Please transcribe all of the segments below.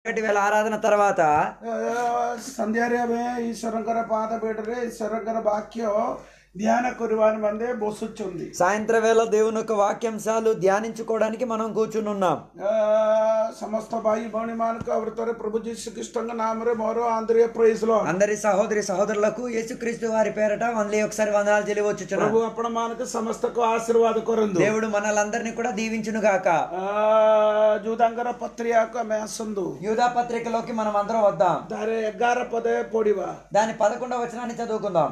ఒకటి వేల ఆరాధన తర్వాత ସନ୍ଧ୍ୟାରେ ଆମେ ଈଶ୍ୱରଙ୍କର ପାଦ ପେଟରେ ଈଶ୍ୱରଙ୍କର ବାକ୍ୟ ଧ୍ୟାନ କରିବାର ମାନେ ବସୁଛନ୍ତି సాయంత్రం వేళ దేవుని యొక్క వాక్యాంశాలు ధ్యానించుకోవడానికి మనం కూర్చుని ఉన్నాం ଆ, ସମସ୍ତ ଭାଇ ଭଉଣୀ ମାନଙ୍କ ଅବୃତରେ ପ୍ରଭୁ ଯୀଶୁ ଖ୍ରୀଷ୍ଟଙ୍କ ନାମରେ ମୋର ଆନ୍ତରିକ ପ୍ରେଜ అందరి సహోదరి సహోదరులకు యేసుక్రీస్తు వారి పేరట మళ్ళీ ఒకసారి వందనాలు తెలియవచ్చుచున్నాం ପ୍ରଭୁ ଆପଣ ମାନଙ୍କୁ ସମସ୍ତଙ୍କୁ ଆଶୀର୍ବାଦ କରନ୍ତୁ దేవుడు మనలందరినీ కూడా దీవించును గాక ଆ, ଯୁଦାଙ୍କର ପତ୍ରିକାକୁ ଆମେ ଆସନ୍ତୁ యూదా పత్రికలోకి మనం అందరం వద్దాం ତାର ଏଗାର ପଦେ ପଢିବା దాని పదకొండవ వచనాన్ని చదువుకుందాం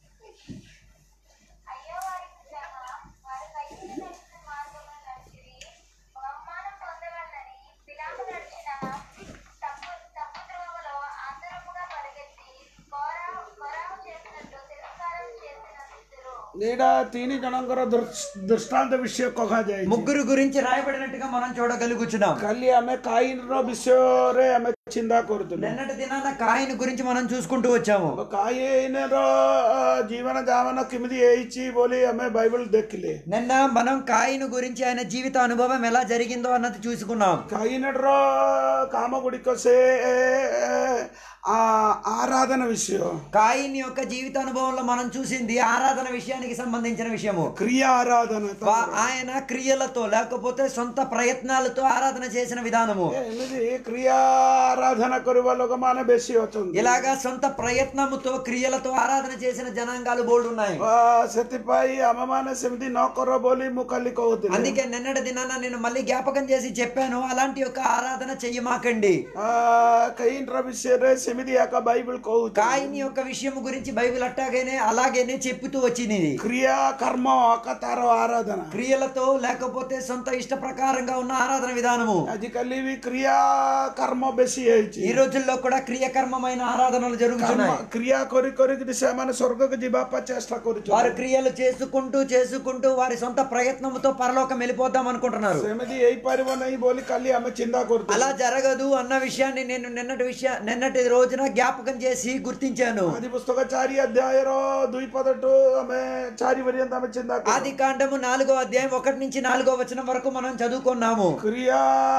అయ్యో వారికి శ్రమ వారు కయ్యూరు నడిచిన మార్గంలో నడిచిరి అవమానం పొందవలనని పిలాపు నడిచిన తప్పు తప్పు త్రోవలో ఆంతరముగా పరిగెత్తి కోరా కోరాము చేసినట్టు తిరస్కారం చేసినందురు ଏଇଟା ତିନି ଜଣଙ୍କର ଦୃଶ୍- ଦୃଷ୍ଟାନ୍ତ ବିଷୟ କୁହାଯାଇଛି ముగ్గురు గురించి రాయబడినట్టుగా మనం చూడగలుగుచున్నాం କାଲି ଆମେ କାଇନର ବିଷୟରେ ଆମେ ଚିନ୍ତା କରୁଥିଲୁ నిన్నటి దినాన కాయిన్ గురించి మనం చూసుకుంటూ వచ్చాము କାଇନର ଅ, ଜୀବନ ଯାପନ କେମିତି ହେଇଛି ବୋଲି ଆମେ ବାଇବଲ ଦେଖିଲେ నిన్న మనం కాయిన్ గురించి ఆయన జీవిత అనుభవం ఎలా జరిగిందో అన్నది చూసుకున్నాం କାଇନର କାମ ଗୁଡ଼ିକ ସେ ଏ, ଏ, ఆ, ఆరాధన విషయం కాయిన్ యొక్క జీవిత అనుభవంలో మనం చూసింది ఆరాధన విషయానికి సంబంధించిన విషయము క్రియా ఆరాధన వా- ఆయన క్రియలతో లేకపోతే సొంత ప్రయత్నాలతో ఆరాధన చేసిన విధానము ଏମିତି କ୍ରିୟା ଆରାଧన କରିବା ଲୋକମାନେ ବେଶୀ ଅଛନ୍ତି ఇలాగా సొంత ప్రయత్నముతో క్రియలతో ఆరాధన చేసిన జనాంగాలు బోల్డ్ ఉన్నాయి ଆ, ସେଥିପାଇଁ ଆମମାନେ ସେମିତି ନ କର ବୋଲି ମୁଁ କାଲି କହୁଥିଲି అందుకే నిన్నటి దినాన నేను మళ్ళీ జ్ఞాపకం చేసి చెప్పాను అలాంటి యొక్క ఆరాధన చెయ్యమాకండి ଆ, କାଇନର ବିଷୟରେ ସେମିତି ଏକ ବାଇବଲ କହୁଛି కాయిన్ యొక్క విషయం గురించి బైబిల్ అట్టాగేనే అలాగేనే చెప్పుతూ వచ్చింది క్రియా కర్మ ఒక తార ఆరాధన క్రియలతో లేకపోతే సొంత ఇష్ట ప్రకారంగా ఉన్న ఆరాధన విధానము ଆଜିକାଲି ବି କ୍ରିୟା କର୍ମ ବେଶୀ ହେଇଛି ఈ రోజుల్లో కూడా క్రియకర్మమైన ఆరాధనలు କର୍ମ జరుగుతున్నాయి କ୍ରିୟା କରି କରିକିରି ସେମାନେ ସ୍ୱର୍ଗକୁ ଯିବା ପାଇଁ ଚେଷ୍ଟା వారు କରୁଛନ୍ତି క్రియలు చేసుకుంటూ చేసుకుంటూ వారి సొంత ప్రయత్నంతో పరలోకం వెళ్ళిపోదాం అనుకుంటున్నారు ସେମିତି ହେଇପାରିବ ନାହିଁ ବୋଲି କାଲି ଆମେ ଚିନ୍ତା କରୁଛୁ అలా జరగదు అన్న విషయాన్ని నేను నిన్నటి విషయ నిన్నటి రోజున జ్ఞాపకం చేసి గుర్తించాను ଆଦି ପୁସ୍ତକ ଚାରି ଅଧ୍ୟାୟର ଦୁଇ ପଦଠୁ ଆମେ ଚାରି ପର୍ଯ୍ୟନ୍ତ ଆମେ ଚିନ୍ତା କରୁ ఆది కాండము నాలుగో అధ్యాయం ఒకటి నుంచి నాలుగో వచనం వరకు మనం చదువుకున్నాము କ୍ରିୟା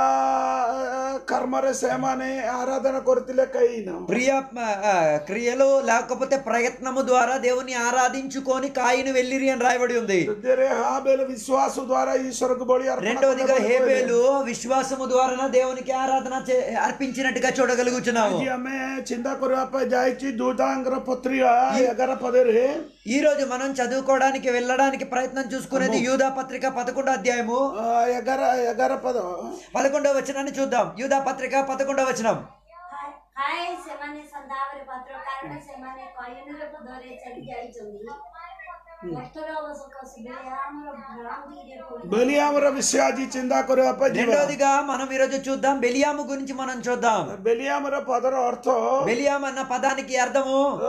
କର୍ମରେ ସେମାନେ ଆରାଧନା କରୁଥିଲେ କେହି ନ ప్రియ ఆ, క్రియలు లేకపోతే ప్రయత్నము ద్వారా దేవుని ఆరాధించుకొని కాయిను వెళ్ళిరి అని రాయబడి ఉంది ଦ୍ୱିତୀୟରେ ହାବେଲ ବିଶ୍ୱାସ ଦ୍ୱାରା ଈଶ୍ୱରକୁ ବଳି ଅର୍ପଣ రెండవదిగా କଲେ ବୋଲି హేబేలు విశ్వాసము ద్వారా దేవునికి ఆరాధన చే- అర్పించినట్టుగా చూడగలుగుతున్నాము ଆଜି ଆମେ ଚିନ୍ତା କରିବା ପାଇଁ ଯାଇଛି ଦୂତାଙ୍କର ପତ୍ରିକା ଏଗାର ପଦରେ ఈ రోజు మనం చదువుకోవడానికి వెళ్ళడానికి ప్రయత్నం చూసుకునేది యూదా పత్రిక పదకొండో అధ్యాయము ଅ, ଏଗାର ଏଗାର ପଦ పదకొండో వచనాన్ని చూద్దాం యూదా పత్రిక పదకొండో వచనం ହାଏ ସେମାନେ ସନ୍ଧ୍ୟାବରେ ପାତ୍ର କାରଣ ସେମାନେ କୟନର ପଦରେ ଚାଲି ଯାଇଛନ୍ତି ଅଠର ବର୍ଷକ ସୁବିଧା ଆମର ଭ୍ରାନ୍ତିରେ ପଡ଼ି ବୋଲି ଆମର ବିଷୟ ଆଜି ଚିନ୍ତା କରିବା ପାଇଁ ଯିବା రెండవదిగా మనం ఈరోజు చూద్దాం బెలియాము గురించి మనం చూద్దాం ବେଲି ଆମର ପଦର ଅର୍ଥ బెలియాం అన్న పదానికి అర్థము ଅ,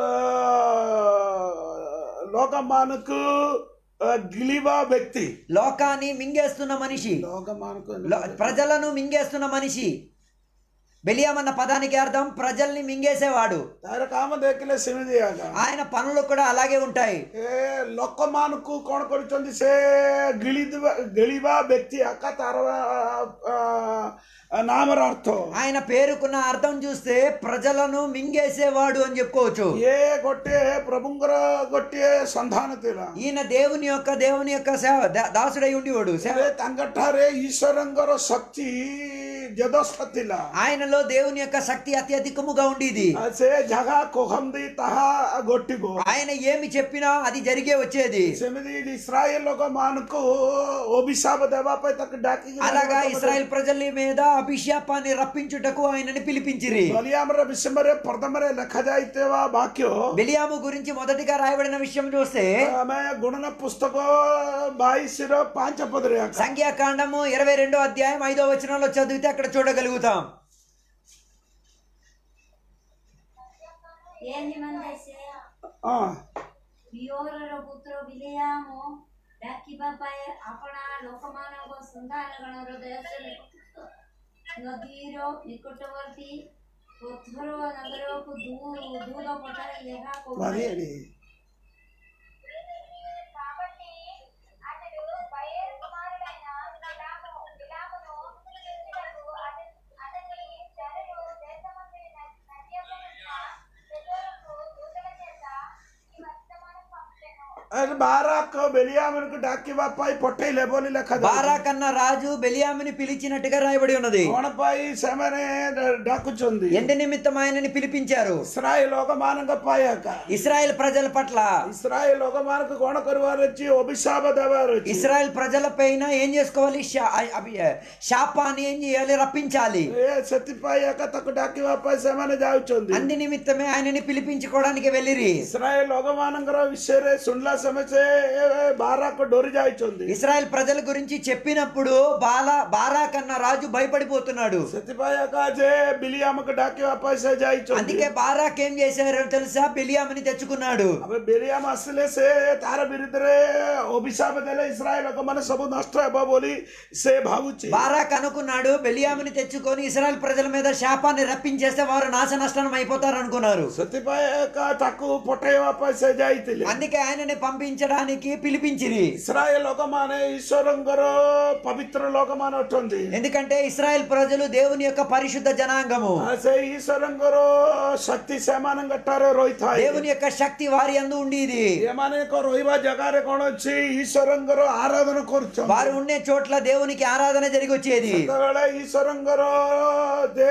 ଲୋକମାନଙ୍କୁ ଅ, ଗିଳିବା ବ୍ୟକ୍ତି లోకాన్ని మింగేస్తున్న మనిషి ଲୋକମାନଙ୍କୁ లో- ప్రజలను మింగేస్తున్న మనిషి బెలియాం అన్న పదానికి అర్థం ప్రజల్ని మింగేసేవాడు ତାର କାମ ଦେଖିଲେ ସେମିତି ଆକା ఆయన పనులు కూడా అలాగే ఉంటాయి ଏ ଲୋକମାନଙ୍କୁ କଣ କରୁଛନ୍ତି ସେ ଗିଳିଦେବା ଗିଳିବା ବ୍ୟକ୍ତି ଆକା ତାର ଆ, ଆ, ନାମର ଅର୍ଥ ఆయన పేరుకున్న అర్థం చూస్తే ప్రజలను మింగేసేవాడు అని చెప్పుకోవచ్చు ଇଏ ଗୋଟିଏ ପ୍ରଭୁଙ୍କର ଗୋଟିଏ ସନ୍ଧାନ ଥିଲା ఈయన దేవుని యొక్క దేవుని యొక్క సేవ దా- దాసుడై ఉండేవాడు సేవ ସେ ତାଙ୍କଠାରେ ଈଶ୍ୱରଙ୍କର ଶକ୍ତି ଯଥେଷ୍ଟ ଥିଲା ఆయనలో దేవుని యొక్క శక్తి అత్యధికముగా ఉండేది ଆଉ ସେ ଯାହା କୁହନ୍ତି ତାହା ଘଟିବ ఆయన ఏమి చెప్పినా అది జరిగే వచ్చేది ସେମିତି ଇସ୍ରାଏଲ ଲୋକମାନଙ୍କୁ ଅଭିଶାପ ଦେବା ପାଇଁ ତାକୁ ଡାକିକି అలాగా ఇస్రాయల్ ప్రజల మీద అభిషేపాన్ని రప్పించుటకు ఆయనని పిలిపించిరి ବଲିଆମର ବିଷୟରେ ପ୍ରଥମରେ ଲେଖାଯାଇଥିବା ବାକ୍ୟ బెలియాము గురించి మొదటిగా రాయబడిన విషయం చూస్తే ଆମେ ଗୁଣନ పుస్తକ ବାଇଶର ପାଞ୍ଚ ପଦରେ ଆକା। సంఖ్యాకాండము ఇరవై రెండో అధ్యాయం ఐదో వచనంలో చదివితే అక్కడ చూడగలుగుతాం ଏ ନିମନ୍ତେ ସେ ହଁ ବିଓରର ପୁତ୍ର ବିଲେୟାମ ଡାକିବା ପାଇଁ ଆପଣା ଲୋକମାନଙ୍କ ସନ୍ତାନଗଣର ଦେଶରେ ନଦୀର ନିକଟବର୍ତ୍ତୀ ପଥର ନଗରକୁ ଦୂ- ଦୂର ପଠାଇ ଏହା ଭାରି କହୁଥିଲେ ଏଡି। కాబట్టి అతడు బయలు కుమారుడైన బిలాము బిలామును పిలుచుటకు అతని అతని జనులు ବାରାକ ବେଲିଆମକୁ ଡାକିବା ପାଇଁ ପଠେଇଲେ ବୋଲି ଲେଖା బారా కన్నా రాజు బెలియామిని పిలిచినట్టుగా రాయబడి ఉన్నది କଣ ପାଇଁ ସେମାନେ ଡାକୁଛନ୍ତି ఎందు నిమిత్తం ఆయనని పిలిపించారు ଇସ୍ରାଏଲ ଲୋକମାନଙ୍କ ପାଇଁ ଏକା ఇస్రాయెల్ ప్రజల పట్ల ଇସ୍ରାଏଲ ଲୋକମାନଙ୍କୁ କଣ କରିବାର ଅଛି ଅଭିଶାପ ଦେବାର ଅଛି ఇస్రాయెల్ ప్రజల పైన ఏం చేసుకోవాలి శా- అభి- శాపాన్ని ఏం చేయాలి రప్పించాలి ଏ ସେଥିପାଇଁ ଏକା ତାକୁ ଡାକିବା ପାଇଁ ସେମାନେ ଯାଉଛନ୍ତି అందు నిమిత్తమే ఆయనని పిలిపించుకోవడానికి వెళ్ళిరి ଇସ୍ରାଏଲ ଲୋକମାନଙ୍କର ବିଷୟରେ ଶୁଣିଲା ସମୟ ସେ ବାରାକ ଡରି ଯାଇଛନ୍ତି ఇస్రాయెల్ ప్రజల గురించి చెప్పినప్పుడు బాలా బారా కన్నా రాజు భయపడిపోతున్నాడు ସେଥିପାଇଁ ଏକା ଯେ ବିଲିଆମକୁ ଡାକିବା ପାଇଁ ସେ ଯାଇଛନ୍ତି అందుకే బారాక్ ఏం చేశారో తెలుసా బెలియామిని తెచ్చుకున్నాడు ଏବେ ବିଲିଆମ ଆସିଲେ ସେ ତାର ବିରୁଦ୍ଧରେ ଅଭିଶାପ ଦେଲେ ଇସ୍ରାଏଲ ଲୋକମାନେ ସବୁ ନଷ୍ଟ ହେବ ବୋଲି ସେ ଭାବୁଛି బారాక్ అనుకున్నాడు బెలియామిని తెచ్చుకొని ఇస్రాయెల్ ప్రజల మీద శాపాన్ని రప్పించేస్తే వారు నాశ నష్టం అయిపోతారు అనుకున్నారు ସେଥିପାଇଁ ଏକା ତାକୁ ପଠେଇବା ପାଇଁ ସେ ଯାଇଥିଲେ అందుకే ఆయనని పంపించడానికి పిలిపించిరి ଇସ୍ରାଏଲ ଲୋକମାନେ ଈଶ୍ୱରଙ୍କର ପବିତ୍ର ଲୋକମାନେ ଅଛନ୍ତି ఎందుకంటే ఇస్రాయెల్ ప్రజలు దేవుని యొక్క పరిశుద్ధ జనాంగము ଆଉ ସେଇ ଈଶ୍ୱରଙ୍କର ଶକ୍ତି ସେମାନଙ୍କ ଠାରେ ରହିଥାଏ దేవుని యొక్క శక్తి వారి అందు ఉండేది ଏମାନଙ୍କ ରହିବା ଜାଗାରେ କଣ ଅଛି ଈଶ୍ୱରଙ୍କର ଆରାଧନା କରୁଛନ୍ତି వారు ఉండే చోట్ల దేవునికి ఆరాధన జరిగి వచ్చేది ସେତେବେଳେ ଈଶ୍ୱରଙ୍କର ଦେ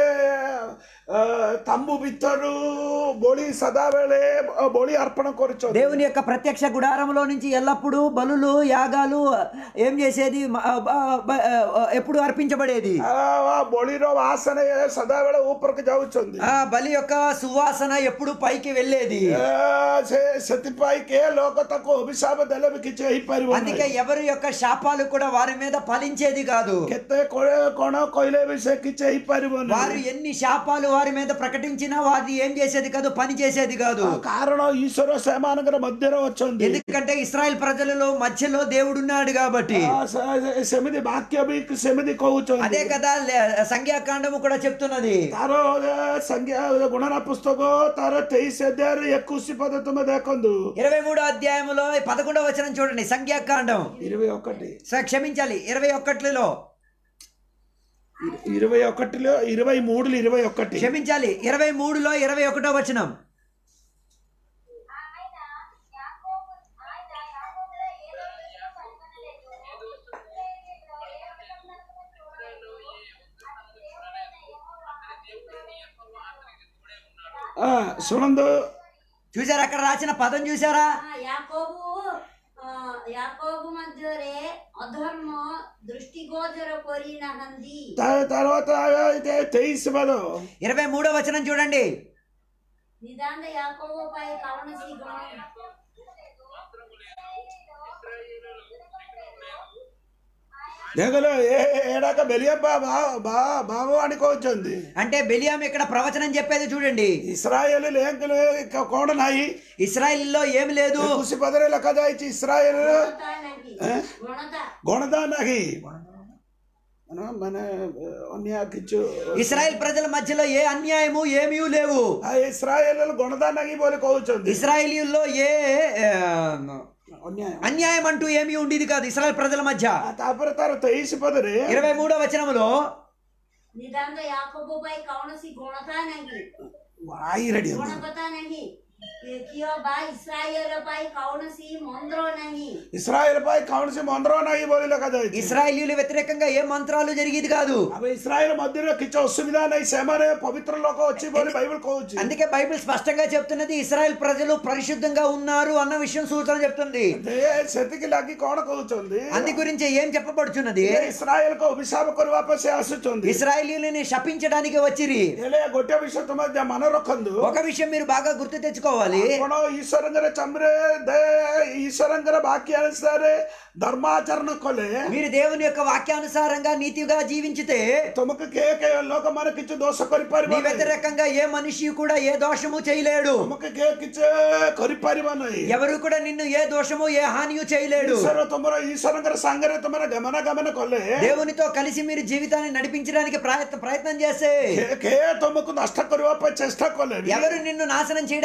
ଅ, ତମ୍ବୁ ଭିତରୁ ବଳି ସଦାବେଳେ ବଳି ଅର୍ପଣ କରୁଛନ୍ତି దేవుని యొక్క ప్రత్యక్ష గుడారంలో నుంచి ఎల్లప్పుడూ బలులు యాగాలు ఏం చేసేది మ- బ- బ- ఎప్పుడు అర్పించబడేది ଆଉ ఆ ବଳିର ବାସన ସଦାବେଳେ ଉପରକୁ ଯାଉଛନ୍ତି ఆ బలి యొక్క సువాసన ఎప్పుడు పైకి వెళ్ళేది ଆ, ସେ ସେଥିପାଇଁ କେ ଲୋକ ତାକୁ ଅଭିଶାପ ଦେଲେ ବି କିଛି ହେଇପାରିବ అందుకే ఎవరి యొక్క శాపాలు కూడా వారి మీద ఫలించేది కాదు କେତେ କଳେ- କଣ କହିଲେ ବି ସେ କିଛି ହେଇପାରିବନି వారు ఎన్ని శాపాలు వారి మీద ప్రకటించినా వారి ఏం చేసేది కాదు పని చేసేది కాదు ఆ కాରଣ ఈశ్వర ସେମାନଙ୍କର ମଧ୍ୟରେ ଅଛନ୍ତି ఎందుకంటే ఇస్రాయెల్ ప్రజలలో మధ్యలో దేవుడున్నాడు కాబట్టి ఆ, ସେ- ସେମିତି ବାକ୍ୟ ବି ସେମିତି କହୁଛନ୍ତି అదే కదా లే- సంఖ్యాకాండము కూడా చెప్తున్నది ତାର ଏ, ସଂଜ୍ଞା ଗୁଣନା పుస్తକ ତାର ତେଇଶ ଅଧ୍ୟାୟରେ ଏକୋଇଶ ପଦ ତୁମେ ଦେଖନ୍ତୁ ఇరవై మూడో అధ్యాయములో పదకొండవ వచనం చూడండి సంఖ్యాకాండం ఇరవై ఒకటి స- క్షమించాలి ఇరవై ఒక్కట్లలో ఇర- ఇరవై ఒకటిలో ఇరవై మూడులో ఇరవై ఒకటి క్షమించాలి ఇరవై మూడులో ఇరవై ఒకటో వచనం ఆయన యాకోబు ఆయన యాకోబులో ఏ దోషము కనుగొనలేదు ఇశ్రాయేలీయులో ఏ అపసందర్భము చూడలేదు అతని దేవుడైన యెహోవా ఆ, శుణందు చూసారా అక్కడ రాసిన పదం చూసారా ఆ, యాకోబు ఆ, యాకోబు మధ్యరే అధర్మ దృష్టిగోచర కొరినహంది త- తర్వాత అయితే తెయిస్ పద ఇరవై మూడో వచనం చూడండి నిదాంత యాకోబుపై కవనసి గుణం ଦେଖଲ ଏଡାକ ବେଲିଆ ବାବ అని କହୁଛନ୍ତି అంటే బెలియాం ఇక్కడ ప్రవచనం చెప్పేది చూడండి ଇସ୍ରାଏଲ ଲେଖ କଣ ନାହିଁ ఇస్రాయిల్లో ఏమి లేదు ଏକୋଇଶ ପଦରେ ଲେଖାଯାଇଛି ଇସ୍ରାଏଲ గుణత నహి గుణత ଗଣତା ନାହିଁ ମାନେ ମାନେ ଅନ୍ୟ କିଛି ఇస్రాయెల్ ప్రజల మధ్యలో ఏ అన్యాయము ఏమీ లేవు ఆ ଇସ୍ରାଏଲ ଗଣତା ନାହିଁ ବୋଲି କହୁଛନ୍ତି ఇస్రాయేలీల్లో ఏ ఆ, ଅନ୍ୟାୟ అన్యాయం అంటూ ఏమీ ఉండేది కాదు ఇస్రాయల్ ప్రజల మధ్య ఆ ତାପରେ ତାର ତେଇଶ ପଦରେ ఇరవై మూడో వచనములో నిదాంత యాకోబుపై కవనసి గుణత నహి ଆଇ ରେଡି ଗୁଣବତ୍ତା ନାହିଁ କିଅ ବା ଇସ୍ରାଏଲ ପାଇଁ କୌଣସି ମନ୍ତ୍ର ନାହିଁ ଇସ୍ରାଏଲ ପାଇଁ କୌଣସି ମନ୍ତ୍ର ନାହିଁ ବୋଲି ଲେଖାଯାଇଛି ఇస్రాయేలీల వ్యతిరేకంగా ఏ మంత్రాలు జరిగేది కాదు ଆମେ ଇସ୍ରାଏଲ ମଧ୍ୟରେ କିଛି ଅସୁବିଧା ନାହିଁ ସେମାନେ ପବିତ୍ର ଲୋକ ଅଛି ବୋଲି ବାଇବଲ କହୁଛି అందుకే బైబిల్ స్పష్టంగా చెప్తున్నది ఇస్రాయెల్ ప్రజలు పరిశుద్ధంగా ఉన్నారు అన్న విషయం సూచన చెప్తుంది ଦେ- ସେତିକି ଲାଗି କଣ କହୁଛନ୍ତି అందు గురించి ఏం చెప్పబడుచున్నది ଇସ୍ରାଏଲକୁ ଅଭିଶାପ କରିବା ପାଇଁ ସେ ଆସୁଛନ୍ତି ఇస్రాయేలీలని శపించడానికి వచ్చిరి ହେଲେ ଗୋଟେ ବିଷୟ ତୁମେ ଯା- ମନେ ରଖନ୍ତୁ ఒక విషయం మీరు బాగా గుర్తు తెచ్చుకోవాలి ଆପଣ ଈଶ୍ୱରଙ୍କର ଚମ୍ରେ ଦେ ଈଶ୍ୱରଙ୍କର ବାକ୍ୟ ଅନୁସାରେ ଧର୍ମାଚରଣ କଲେ మీరు దేవుని యొక్క వాక్యానుసారంగా నీతిగా జీవించితే ତୁମକୁ କେ କେ ଲୋକମାନେ କିଛି ଦୋଷ నీ କରିପାରିବ ନାହିଁ వ్యతిరేకంగా ఏ మనిషి కూడా ఏ దోషము చేయలేడు ତୁମକୁ କେ କିଛି କରିପାରିବ ନାହିଁ ఎవరు కూడా నిన్ను ఏ దోషము ఏ హానియు చేయలేడు ଈଶ୍ୱର ତୁମର ଈଶ୍ୱରଙ୍କର ସାଙ୍ଗରେ ତୁମର ଗମନାଗମନ କଲେ దేవునితో కలిసి మీరు జీవితాన్ని నడిపించడానికి ప్రయత్న ప్రయత్నం చేస్తే କେ କେ ତୁମକୁ ନଷ୍ଟ କରିବା ପାଇଁ ଚେଷ୍ଟା କଲେ ବି ఎవరు నిన్ను నాశనం చేయడానికి చూచినా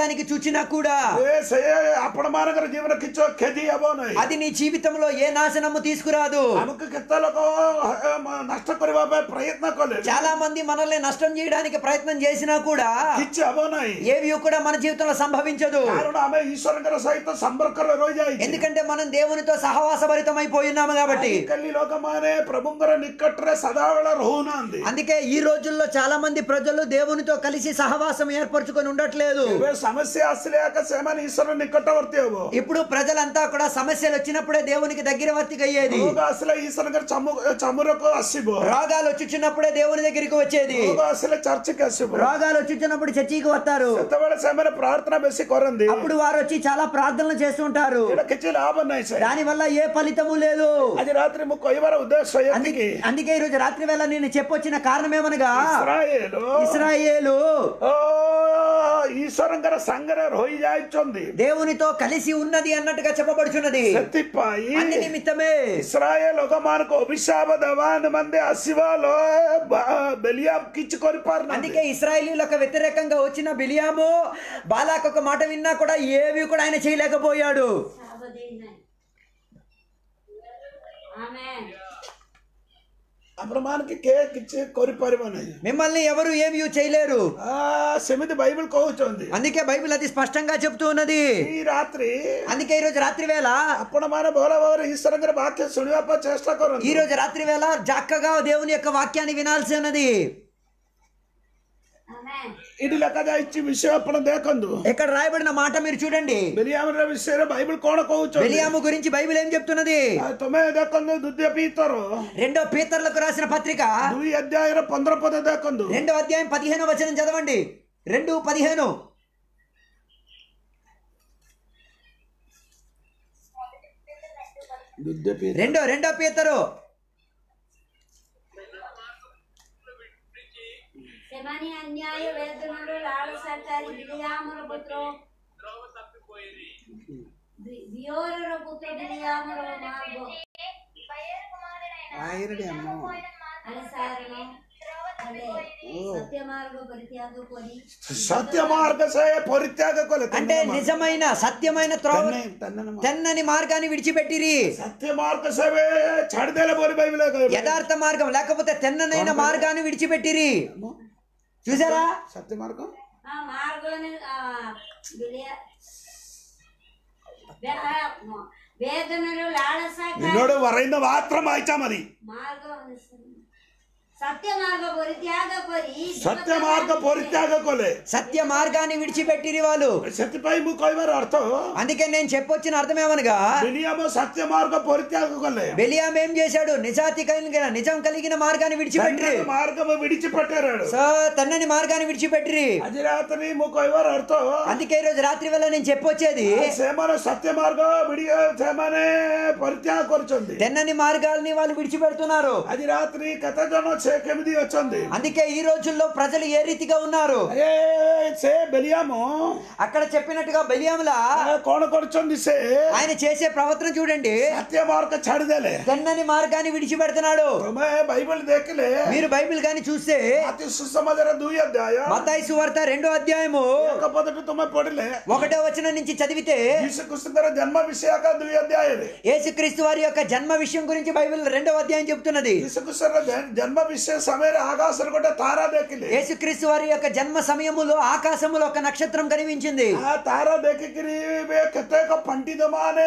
వచ్చినా కూడా ଏ ସେ ଆପଣ ମାନଙ୍କର ଜୀବନ କିଛି କ୍ଷତି ହେବ ନାହିଁ అది నీ జీవితంలో ఏ నాశనము తీసుకురాదు ଆମକୁ କେତେ ଲୋକ ଅ, ମ- ନଷ୍ଟ କରିବା ପାଇଁ ପ୍ରୟତ୍ନ କଲେ చాలా మంది మనల్ని నష్టం చేయడానికి ప్రయత్నం చేసినా కూడా କିଛି ହେବ ନାହିଁ ఏవి కూడా మన జీవితంలో సంభవించదు କାରଣ ଆମେ ଈଶ୍ୱରଙ୍କର ସହିତ ସମ୍ପର୍କରେ ରହିଯାଇଛି ఎందుకంటే మనం దేవునితో సహవాసభరితమైపోయి ఉన్నాము కాబట్టి ଆଜିକାଲି ଲୋକମାନେ ପ୍ରଭୁଙ୍କର ନିକଟରେ ସଦାବେଳେ ରହୁନାହାନ୍ତି అందుకే ఈ రోజుల్లో చాలా మంది ప్రజలు దేవునితో కలిసి సహవాసం ఏర్పరచుకొని ఉండట్లేదు ଏବେ ସମସ୍ୟା ଆସିଲେ ଆକା ସେମାନେ ଈଶ୍ୱର ନିକଟବର୍ତ୍ତୀ ହବ ఇప్పుడు ప్రజలంతా కూడా సమస్యలు వచ్చినప్పుడే దేవునికి దగ్గరవర్తిగా అయ్యేది ରୋଗ ଆସିଲେ ଈଶ୍ୱରଙ୍କର ଚମୁ ଚମୁରକୁ ଆସିବ రోగాలు వచ్చుచున్నప్పుడే దేవుని దగ్గరికి వచ్చేది ରୋଗ ଆସିଲେ ଚର୍ଚ୍ଚకి ଆସିବ రోగాలు వచ్చుచున్నప్పుడు చర్చికి వస్తారు ସେତେବେଳେ ସେମାନେ ପ୍ରାର୍ଥନା ବେଶୀ କରନ୍ତି అప్పుడు వారు వచ్చి చాలా ప్రార్థనలు చేస్తుంటారు ଏଇଟା କିଛି ଲାଭ ନାହିଁ ସେ దాని వల్ల ఏ ఫలితము లేదు ଆଜି ରାତିରେ ମୁଁ କହିବାର ଉଦ୍ଦେଶ୍ୟ ଏତିକି అందుకే ఈ రోజు రాత్రి వేళ నేను చెప్పొచ్చిన కారణం ఏమనగా ଇସ୍ରାଏଲ ఇస్రాయేలు ଓ ଈଶ୍ୱରଙ୍କର ସାଙ୍ଗରେ ରହିଯାଇଛନ୍ତି దేవునితో కలిసి ఉన్నది అన్నట్టుగా చెప్పబడుచున్నది ସେଥିପାଇଁ అందు నిమిత్తమే ଇସ୍ରାଏଲ ଲୋକମାନଙ୍କୁ ଅଭିଶାପ ଦେବା ନିମନ୍ତେ ଆସିବା ବେଲିଆମ କିଛି କରିପାରୁନାହାନ୍ତି అందుకే ఇస్రాయేలీలకు వ్యతిరేకంగా వచ్చిన బిలియాము బాలాకు ఒక మాట విన్నా కూడా ఏవి కూడా ఆయన చేయలేకపోయాడు ସାବଧାନ ଆମେନ୍ ଆପଣମାନଙ୍କୁ କିଏ କିଛି କରିପାରିବ ନାହିଁ మిమ్మల్ని ఎవరు ఏమి చేయలేరు ଆ, ସେମିତି ବାଇବଲ କହୁଛନ୍ତି అందుకే బైబిల్ అది స్పష్టంగా చెప్తూ ఉన్నది ଏଇ ରାତ୍ରି అందుకే ఈ రోజు రాత్రి వేళ ଆପଣମାନେ ଭଲ ଭାବରେ ଈଶ୍ୱରଙ୍କର ବାକ୍ୟ ଶୁଣିବା ପାଇଁ ଚେଷ୍ଟା ఈ କରନ୍ତୁ రోజు రాత్రి వేళ చక్కగా దేవుని యొక్క వాక్యాన్ని వినాల్సి ఉన్నది ଆମେନ୍ ଏଠି ଲେଖାଯାଇଛି ବିଷୟ ଆପଣ ଦେଖନ୍ତୁ ఇక్కడ రాయబడిన మాట మీరు చూడండి ବେଲିଆମର ବିଷୟରେ ବାଇବଲ କଣ କହୁଛନ୍ତି బెలియాము గురించి బైబిల్ ఏం చెప్తున్నది ଆ, ତମେ ଦେଖନ୍ତୁ ଦ୍ୱିତୀୟ ପିତର రెండో పీతర్లకు రాసిన పత్రిక ଦୁଇ ଅଧ୍ୟାୟର ପନ୍ଦର ପଦ ଦେଖନ୍ତୁ రెండో అధ్యాయం పదిహేను వచనం చదవండి రెండు పదిహేను ଦ୍ୱିତୀୟ ପିତର రెండో రెండో పీతరు ସେମାନେ ଅନ୍ୟାୟ ବେଦନରୁ ଲାଳସାକାରୀ ବିଳିଆମର ପୁତ୍ର ବି- ବିୟୋରର ପୁତ୍ର ବିଳିଆମର ମାର୍ଗ ఆయనడే అమ్మ అనుସାରଣ କଲେ ସତ୍ୟ ମାର୍ଗ ପରିତ୍ୟାଗ କରି సత్య మార్గ సే పరిత్యాగ కొలే అంటే నిజమైన సత్యమైన త్రోవ తన్న తెన్నని మార్గాన్ని విడిచిపెట్టిరి సత్య మార్గ సేవే ଛାଡ଼ିଦେଲେ ବୋଲି బైబిల్ యథార్థ మార్గం లేకపోతే తెన్ననైన మార్గాన్ని విడిచిపెట్టిరి చూసారా సత్య మార్గం ఆ మార్గోని బిలియ వేదనలు లాళసాకారీ നിന്നോട് പറയുന്ന മാത്രം വായിച്ചാ മതി మార్గం సత్య మార్గ పరిత్యాగ କରି ସତ୍ୟ ମାର୍ଗ ପରିତ୍ୟାଗ କଲେ సత్య మార్గాన్ని విడిచిపెట్టిరి వాళ్ళు ସେଥିପାଇଁ ମୁଁ କହିବାର ଅର୍ଥ అందుకే నేను చెప్పొచ్చిన అర్థం ఏమనగా ବିନିୟମ ସତ୍ୟ ମାର୍ଗ ପରିତ୍ୟାଗ କଲେ బెలియాం ఏం చేశాడు నిజాతి కలిగిన నిజం కలిగిన మార్గాన్ని విడిచిపెట్టిరి తన్నని మార్గము విడిచిపెట్టారు సో తన్నని మార్గాన్ని విడిచిపెట్టిరి ଆଜି ରାତିରେ ମୁଁ କହିବାର ଅର୍ଥ అందుకే ఈ రోజు రాత్రి వేళ నేను చెప్పొచ్చేది ସେମାନେ ସତ୍ୟ ମାର୍ଗ ବିଡି ସେମାନେ ପରିତ୍ୟାଗ କରୁଛନ୍ତି తెన్నని మార్గాల్ని వాళ్ళు విడిచిపెడుతున్నారు ଆଜି ରାତିରେ କେତେ ଜଣ ସେ କେମିତି ଅଛନ୍ତି అందుకే ఈ రోజుల్లో ప్రజలు ఏ రీతిగా ఉన్నారు ଏ ସେ ବେଲିଆମ అక్కడ చెప్పినట్టుగా బెలియాంలా କଣ କରୁଛନ୍ତି ସେ ఆయన చేసే ప్రవర్తన చూడండి ସତ୍ୟ ମାର୍ଗ ଛାଡିଦେଲେ తెన్నని మార్గాన్ని విడిచిపెడుతున్నాడు ତମେ ବାଇବଲ ଦେଖିଲେ మీరు బైబిల్ గాని చూస్తే అతి సుసమాచార ଦୁଇ ଅଧ୍ୟାୟ మతాయి సువార్త రెండో అధ్యాయము ଏକ ପଦଠୁ ତୁମେ ପଢିଲେ ఒకటో వచనం నుంచి చదివితే ଯୀଶୁଖ୍ରୀଷ୍ଟଙ୍କର ଜନ୍ମ ବିଷୟକ ଦୁଇ ଅଧ୍ୟାୟରେ యేసుక్రీస్తు వారి యొక్క జన్మ విషయం గురించి బైబిల్ రెండవ అధ్యాయం చెప్తున్నది ଯୀଶୁଖ୍ରୀଷ୍ଟର ଜ- ଜନ୍ମ ବିଷୟ ସମୟରେ ଆକାଶରେ ଗୋଟେ ତାରା ଦେଖିଲେ యేసుక్రీస్తు వారి యొక్క జన్మ సమయములో ఆకాశములో ఒక నక్షత్రం కనిపించింది ఆ ତାରା ଦେଖିକିରି ଏବେ କେତେକ ପଣ୍ଡିତ ମାନେ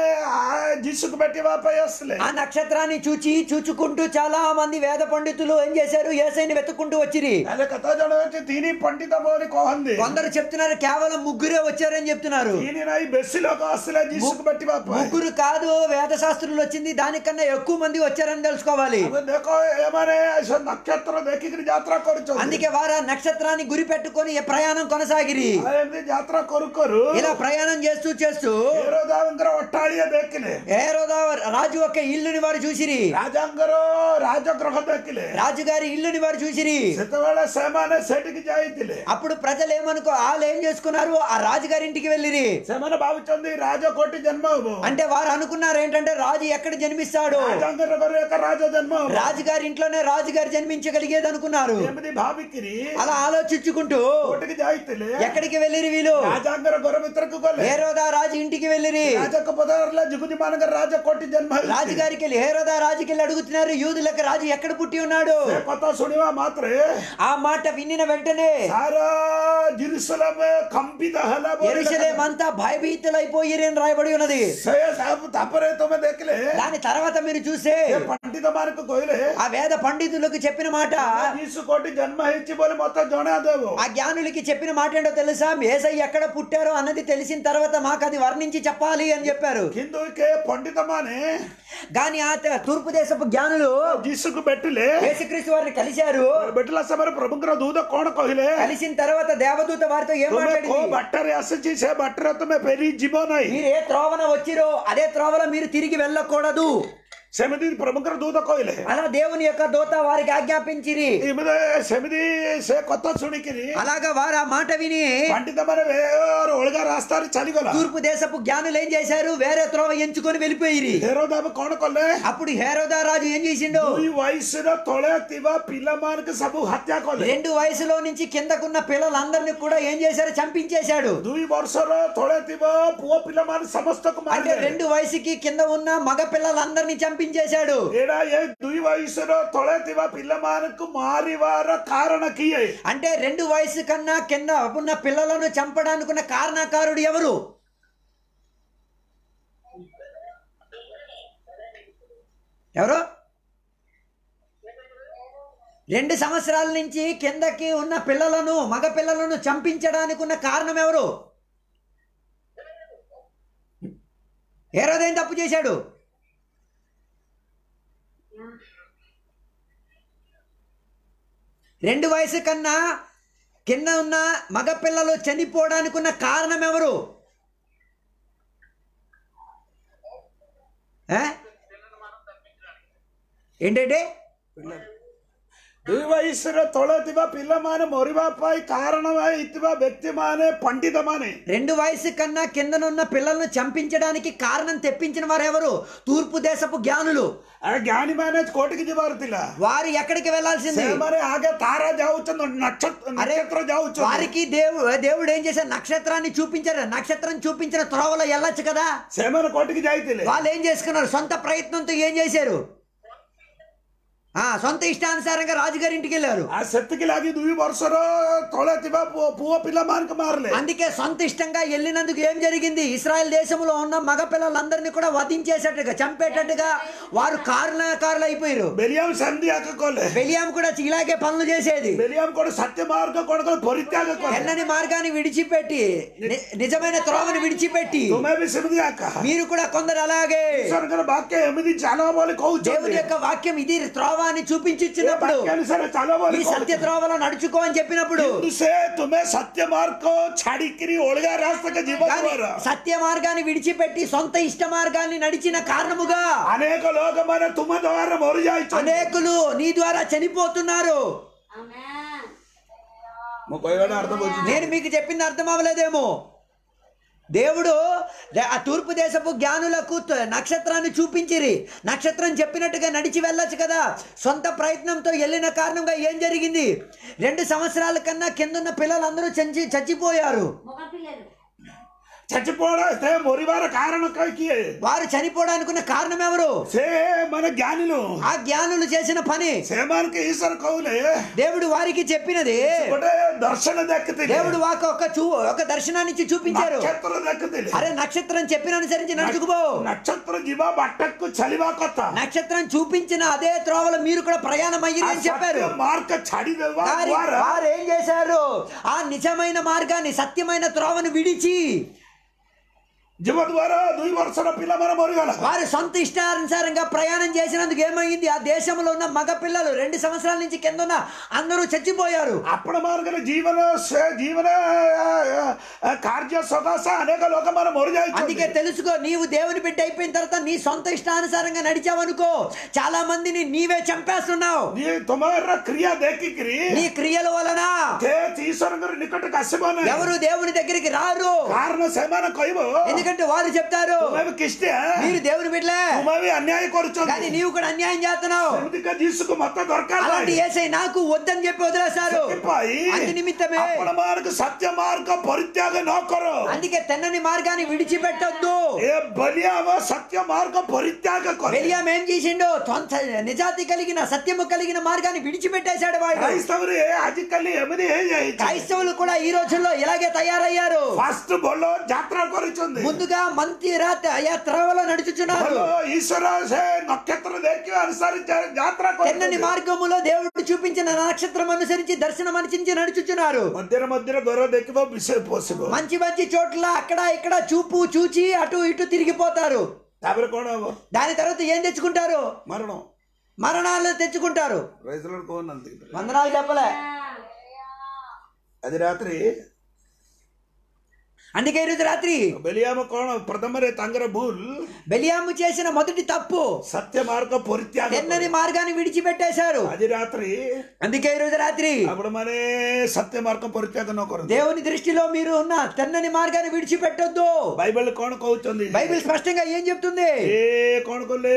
ଯୀଶୁକୁ ଭେଟିବା ପାଇଁ ଆସିଲେ ఆ నక్షత్రాన్ని చూచి చూచుకుంటూ చాలా మంది వేద పండితులు ఏం చేశారు ఏసైని వెతుక్కుంటూ వచ్చిరి ହେଲେ କେତେ ଜଣ ଅଛି ତିନି ପଣ୍ଡିତ ବୋଲି କହନ୍ତି కొందరు చెప్తున్నారు కేవలం ముగ్గురే వచ్చారని చెప్తున్నారు ତିନି ନାଇଁ ବେଶୀ ଲୋକ ଆସିଲେ ଯୀଶୁକୁ ଭେଟିବା ପାଇଁ ముగ్గురు కాదు వేద శాస్త్రులు వచ్చింది దానికన్నా ఎక్కువ మంది వచ్చారని తెలుసుకోవాలి ଆମେ ଦେଖ ଏମାନେ ସେ ନକ୍ଷତ୍ର ଦେଖିକିରି ଯାତ୍ରା କରୁଛନ୍ତି అందుకే వారు ఆ నక్షత్రాన్ని గురి పెట్టుకొని ఈ ప్రయాణం కొనసాగిరి ଆଉ ଏମିତି ଯାତ୍ରା କରୁ କରୁ ఇలా ప్రయాణం చేస్తూ చేస్తూ ହେରୋଦାଙ୍କର ଅଟ୍ଟାଳିଆ ଦେଖିଲେ ఏరోదా రాజు యొక్క ఇల్లుని వారు చూసిరి ରାଜାଙ୍କର ରାଜଗୃହ ଦେଖିଲେ రాజుగారి ఇల్లుని వారు చూసిరి ସେତେବେଳେ ସେମାନେ ସେଠିକି ଯାଇଥିଲେ అప్పుడు ప్రజలు ఏమనుకో వాళ్ళు ఏం చేసుకున్నారు ఆ రాజుగారి ఇంటికి వెళ్ళిరి ସେମାନେ ଭାବୁଛନ୍ତି ରାଜ କୋଟି ଜନ୍ମ ହବ అంటే వారు అనుకున్నారు ఏంటంటే రాజు ఎక్కడ జన్మిస్తాడు ରାଜାଙ୍କର ଘରେ ଏକ ରାଜ ଜନ୍ମ ହବ రాజుగారి ఇంట్లోనే రాజు రాజుగారు జన్మించగలిగేది అనుకున్నారు ଏମିତି ଭାବିକିରି అలా ఆలోచించుకుంటూ କୋଉଠିକି ଯାଇଥିଲେ ఎక్కడికి వెళ్ళిరి వీళ్ళు ରାଜାଙ୍କର ଘର ଭିତରକୁ ଗଲେ హేరోదా రాజు ఇంటికి వెళ్ళిరి ରାଜାଙ୍କ ପଦାରିଲା ଯୁଗୁତି ମାନଙ୍କର ରାଜା କୋଟି ଜନ୍ମ ହେଇଛି రాజుగారికి వెళ్ళి హేరోదా రాజుకి వెళ్ళి అడుగుతున్నారు యూదులకు రాజు ఎక్కడ పుట్టి ఉన్నాడు ସେ କଥା ଶୁଣିବା ମାତ୍ରେ ఆ మాట వినిన వెంటనే ସାରା ଜିରୁସଲମ କମ୍ପିତ ହେଲା ବୋଲି ఎరుసలేం అంతా భయభీతులైపోయిరి అని రాయబడి ఉన్నది ସେ ତାପରେ ତମେ ଦେଖିଲେ దాని తర్వాత మీరు చూస్తే ସେ ପଣ୍ଡିତ ମାନଙ୍କୁ କହିଲେ ఆ వేద పండితులకు చెప్పిన మాట ଯୀଶୁ କୋଟି ଜନ୍ମ ହେଇଛି ବୋଲି ମତେ ଜଣା ଦେବ ఆ జ్ఞానులకి చెప్పిన మాట ఏంటో తెలుసా ఏసై ఎక్కడ పుట్టారో అన్నది తెలిసిన తర్వాత మాకు అది వర్ణించి చెప్పాలి అని చెప్పారు କିନ୍ତୁ କେ ପଣ୍ଡିତ ମାନେ కానీ ఆ త- తూర్పు దేశపు జ్ఞానులు ଯୀଶୁକୁ ଭେଟିଲେ యేసుక్రీస్తు వారిని కలిశారు ଭେଟିଲା ସମୟରେ ପ୍ରଭୁଙ୍କର ଦୂତ କଣ କହିଲେ కలిసిన తర్వాత దేవదూత వారితో ఏం ତୁମେ କୋଉ మాట్లాడింది ବାଟରେ ଆସିଛି ସେ ବାଟରେ ତୁମେ ଫେରି ଯିବ ନାହିଁ మీరు ఏ త్రోవన వచ్చిరో అదే త్రోవలో మీరు తిరిగి వెళ్ళకూడదు ସେମିତି ପ୍ରଭୁଙ୍କର ଦୂତ କହିଲେ అలా దేవుని యొక్క దూత వారికి ఆజ్ఞాపించిరి ଏମିତି ସେମିତି ସେ କଥା ଶୁଣିକିରି అలాగా వారు ఆ మాట విని ପଣ୍ଡିତ ମାନେ ଅଲଗା ରାସ୍ତାରେ ଚାଲିଗଲା తూర్పు దేశపు జ్ఞానులు ఏం చేశారు వేరే త్రోవ ఎంచుకొని వెళ్ళిపోయిరి ହେରୋଦାବ କଣ କଲେ అప్పుడు హేరోదా రాజు ఏం చేసిండు ଦୁଇ ବୟସର ତଳେ ଥିବା ପିଲାମାନଙ୍କୁ ସବୁ ହତ୍ୟା କଲେ రెండు వయసులో నుంచి కిందకున్న పిల్లలందరినీ కూడా ఏం చేశారు చంపించేశాడు ଦୁଇ ବର୍ଷର ତଳେ ଥିବା ପୁଅ ପିଲାମାନେ ସମସ୍ତଙ୍କୁ అంటే ମାରିଲେ రెండు వయసుకి కింద ఉన్న మగ పిల్లలందరినీ చంపించేశాడు ଏଇଟା ଏ ଦୁଇ ବୟସର ତଳେ ଥିବା ପିଲାମାନଙ୍କୁ ମାରିବାର କାରଣ କିଏ అంటే రెండు వయసు కన్నా కింద ఉన్న పిల్లలను చంపడానికి ఉన్న కారణకారుడు ఎవరు ఎవరు రెండు సంవత్సరాల నుంచి కిందకి ఉన్న పిల్లలను మగ పిల్లలను చంపించడానికి ఉన్న కారణం ఎవరు ఏ రోజైనా తప్పు చేశాడు రెండు వయసు కన్నా కింద ఉన్న మగ పిల్లలు చనిపోవడానికి ఉన్న కారణం ఎవరు ఏ? ఏంటంటే ଦୁଇ ବୟସର ତଳେ ଥିବା ପିଲାମାନେ ମରିବା ପାଇଁ କାରଣ ହେଇଥିବା ବ୍ୟକ୍ତିମାନେ ପଣ୍ଡିତ ମାନେ రెండు వయసు కన్నా కిందనున్న పిల్లలను చంపించడానికి కారణం తెప్పించిన వారు ఎవరు తూర్పు దేశపు జ్ఞానులు ଆ ଜ୍ଞାନୀ ମାନେ କୋଉଠିକି ଯିବାର ଥିଲା వారు ఎక్కడికి వెళ్ళాల్సింది ସେମାନେ ଆଗେ ତାରା ଯାଉଛନ୍ତି ନକ୍ଷତ୍ର అరే ନକ୍ଷତ୍ର ଯାଉଛନ୍ତି వారికి దేవుడు దేవుడు ఏం చేశారు నక్షత్రాన్ని చూపించారు నక్షత్రం చూపించిన త్రోవలో వెళ్ళొచ్చు కదా ସେମାନେ କୋଉଠିକି ଯାଇଥିଲେ వాళ్ళు ఏం చేసుకున్నారు సొంత ప్రయత్నంతో ఏం చేశారు ఆ సొంత ఇష్టానుసారంగా రాజుగారి ఇంటికి వెళ్ళారు ଆ ସେତିକି ଲାଗି ଦୁଇ ବର୍ଷର ତଳେ ଥିବା ପୁଅ ପୁଅ ପିଲାମାନଙ୍କୁ ମାରିଲେ అందుకే సొంత ఇష్టంగా వెళ్ళినందుకు ఏం జరిగింది ఇస్రాయల్ దేశంలో ఉన్న మగ పిల్లలందరినీ కూడా వధించేసేట్టుగా చంపేటట్టుగా వారు కారులు అయిపోయారు ବେଲିଆମ ସେମିତି ଆଗ କଲେ బెలియాం కూడా ఇలాగే పనులు చేసేది ବେଲିଆମ ଗୋଟେ ସତ୍ୟ ମାର୍ଗ କଣ କଲେ ପରିତ୍ୟାଗ କଲେ ఎన్నని మార్గాన్ని విడిచిపెట్టి ని- నిజమైన త్రోవను విడిచిపెట్టి ତୁମେ ବି ସେମିତି ଆକା మీరు కూడా కొందరు అలాగే ଈଶ୍ୱରଙ୍କର ବାକ୍ୟ ଏମିତି ଚାଲ ବୋଲି దేవుని କହୁଛନ୍ତି యొక్క వాక్యం ఇది త్రోవ అని ଏ చూపించిచ్చినప్పుడు ବାକ୍ୟ ଅନୁସାରେ ଚାଲ ఈ ବୋଲି సత్య କହୁଛନ୍ତି। త్రోవలో నడుచుకో అని చెప్పినప్పుడు କିନ୍ତୁ ସେ ତୁମେ ସତ୍ୟ ମାର୍ଗ ଛାଡିକିରି ଅଲଗା ରାସ୍ତାକୁ ଯିବ కానీ ଦ୍ୱାରା సత్య మార్గాన్ని విడిచిపెట్టి సొంత ఇష్ట మార్గాన్ని నడిచిన కారణముగా ଅନେକ ଲୋକମାନେ ତୁମ ଦ୍ୱାରା ମରିଯାଇଛନ୍ତି అనేకులు నీ ద్వారా చనిపోతున్నారు Amen. ମୁଁ କହିବାଟା అర్థం ବୁଝୁଛି నేను మీకు చెప్పింది అర్థం అవ్వలేదేమో దేవుడు ద- ఆ తూర్పు దేశపు జ్ఞానులకు త- నక్షత్రాన్ని చూపించిరి నక్షత్రం చెప్పినట్టుగా నడిచి వెళ్ళొచ్చు కదా సొంత ప్రయత్నంతో వెళ్ళిన కారణంగా ఏం జరిగింది రెండు సంవత్సరాల కన్నా కిందున్న పిల్లలందరూ చంచి చచ్చిపోయారు మగ పిల్లలు చచ్చిపోవడం ସେ ମରିବାର କାରଣ କ- କିଏ వారు చనిపోవడానికి ఉన్న కారణం ఎవరు ସେ ମାନେ ଜ୍ଞାନୀలు ఆ జ్ఞానులు చేసిన పని ସେମାନଙ୍କୁ ଈଶ୍ୱର କହିଲେ దేవుడు వారికి చెప్పినది ଗୋଟେ ଦର୍ଶନ ଦେଖିଥିଲେ దేవుడు వాకు ఒక చూ ఒక దర్శనాన్ని ఇచ్చి చూపించారు ନକ୍ଷତ୍ର ଦେଖିଥିଲେ అరే నక్షత్రం చెప్పిన అనుసరించి నడుచుకుపో ନକ୍ଷତ୍ର ଯିବା ବାଟକୁ ଚାଲିବା କଥା నక్షత్రం చూపించిన అదే త్రోవలో మీరు కూడా ప్రయాణం అయ్యి ఆ అని చెప్పారు సత్య మార్గ ଛାଡିଦେବା కానీ ଦ୍ୱାରା వారు ఏం చేశారు ఆ నిజమైన మార్గాన్ని సత్యమైన త్రోవను విడిచి ଯିବା ଦ୍ୱାରା ଦୁଇ ବର୍ଷର ପିଲାମାନେ ମରିଗଲା వారు సొంత ఇష్టానుసారంగా ప్రయాణం చేసినందుకు ఏమైంది ఆ దేశంలో ఉన్న మగ పిల్లలు రెండు సంవత్సరాల నుంచి కింద ఉన్న అందరూ చచ్చిపోయారు ଆପଣ ମାନଙ୍କର ଜୀବନ ସେ ଜୀବନ ଆ, ଆ, କାର୍ଯ୍ୟ ସକାଶେ ଅନେକ ଲୋକମାନେ ମରିଯାଇଛନ୍ତି అందుకే తెలుసుకో నీవు దేవుని బిడ్డ అయిపోయిన తర్వాత నీ సొంత ఇష్టానుసారంగా నడిచావనుకో చాలా మందిని నీవే చంపేస్తున్నావు ଯିଏ ତୁମର କ୍ରିୟା ଦେଖିକିରି నీ క్రియల వలన ସେ ଈଶ୍ୱରଙ୍କର ନିକଟକୁ ଆସିବ ନାହିଁ ఎవరు దేవుని దగ్గరికి రారు କାରଣ ସେମାନେ କହିବ ఎందుకంటే ఎందుకంటే వారు చెప్తారు ତୁମେ ବି ଖ୍ରୀଷ୍ଟିଆ మీరు దేవుని బిడ్డలే ତୁମେ ବି ଅନ୍ୟାୟ కానీ କରୁଛନ୍ତି నీవు కూడా అన్యాయం చేస్తున్నావు ସେମିତିକା ଜିନିଷକୁ ମତେ ଦରକାର అలాంటి ନାହିଁ ఏసై నాకు వద్దని చెప్పి వదిలేశారు ସେଥିପାଇଁ అందు నిమిత్తమే ଆପଣ ମାନଙ୍କୁ సత్య మార్గ పరిత్యాగ ନ କର అందుకే తెన్నని మార్గాన్ని విడిచిపెట్టొద్దు ఏ బలియామ సత్య మార్గ పరిత్యాగ కర వెలియాం ఏం చేసిండు సొంత నిజాతి కలిగిన సత్యము కలిగిన మార్గాన్ని విడిచిపెట్టేశాడు వాడు క్రైస్తవులు ଆଜିକାଲି ଏମିତି ହେଇଯାଇଛି క్రైస్తవులు కూడా ఈ రోజుల్లో ఇలాగే తయారయ్యారు ଫାଷ୍ଟ ଭଲ ଯାତ୍ରା କରୁଛନ୍ତି ముందుగా మంచి రాత అయా త్రవలో నడుచుచున్నారు ଭଲ ଈଶ୍ୱର ସେ ନକ୍ଷତ୍ର ଦେଖି ଅନୁସାରେ ଯା- ଯାତ୍ରା తెన్నని କରୁଛନ୍ତି మార్గములో దేవుడు చూపించిన నక్షత్రం అనుసరించి దర్శనం అనుసరించి నడుచుచున్నారు ମଧ୍ୟରେ ମଧ୍ୟରେ ଘର ଦେଖିବ ବିଷୟ ପଶିବ మంచి మంచి చోట్ల అక్కడ ఇక్కడ చూపు చూచి అటు ఇటు తిరిగిపోతారు ତାପରେ କଣ ହବ దాని తర్వాత ఏం తెచ్చుకుంటారు ମରଣ మరణాలు తెచ్చుకుంటారు ପ୍ରାଇଜ୍ ଲାର୍ଡ କହୁନାହାନ୍ତି వందనాలు చెప్పలే ଆଜି ରାତିରେ అందుకే ఈరోజు రాత్రి ବେଲିଆମ କଣ ପ୍ରଥମରେ ତାଙ୍କର ଭୁଲ బెలియాము చేసిన మొదటి తప్పు ସତ୍ୟ ମାର୍ଗ ପରିତ୍ୟାଗ తెన్నని କଲେ। మార్గాన్ని విడిచిపెట్టేశారు ଆଜି ରାତିରେ అందుకే ఈరోజు రాత్రి ଆପଣ ମାନେ ସତ୍ୟ ମାର୍ଗ ପରିତ୍ୟାଗ ନ କରନ୍ତୁ దేవుని దృష్టిలో మీరు ఉన్న తెన్నని మార్గాన్ని విడిచిపెట్టొద్దు ବାଇବଲ କଣ କହୁଛନ୍ତି బైబిల్ స్పష్టంగా ఏం చెప్తుంది ଏ କଣ କଲେ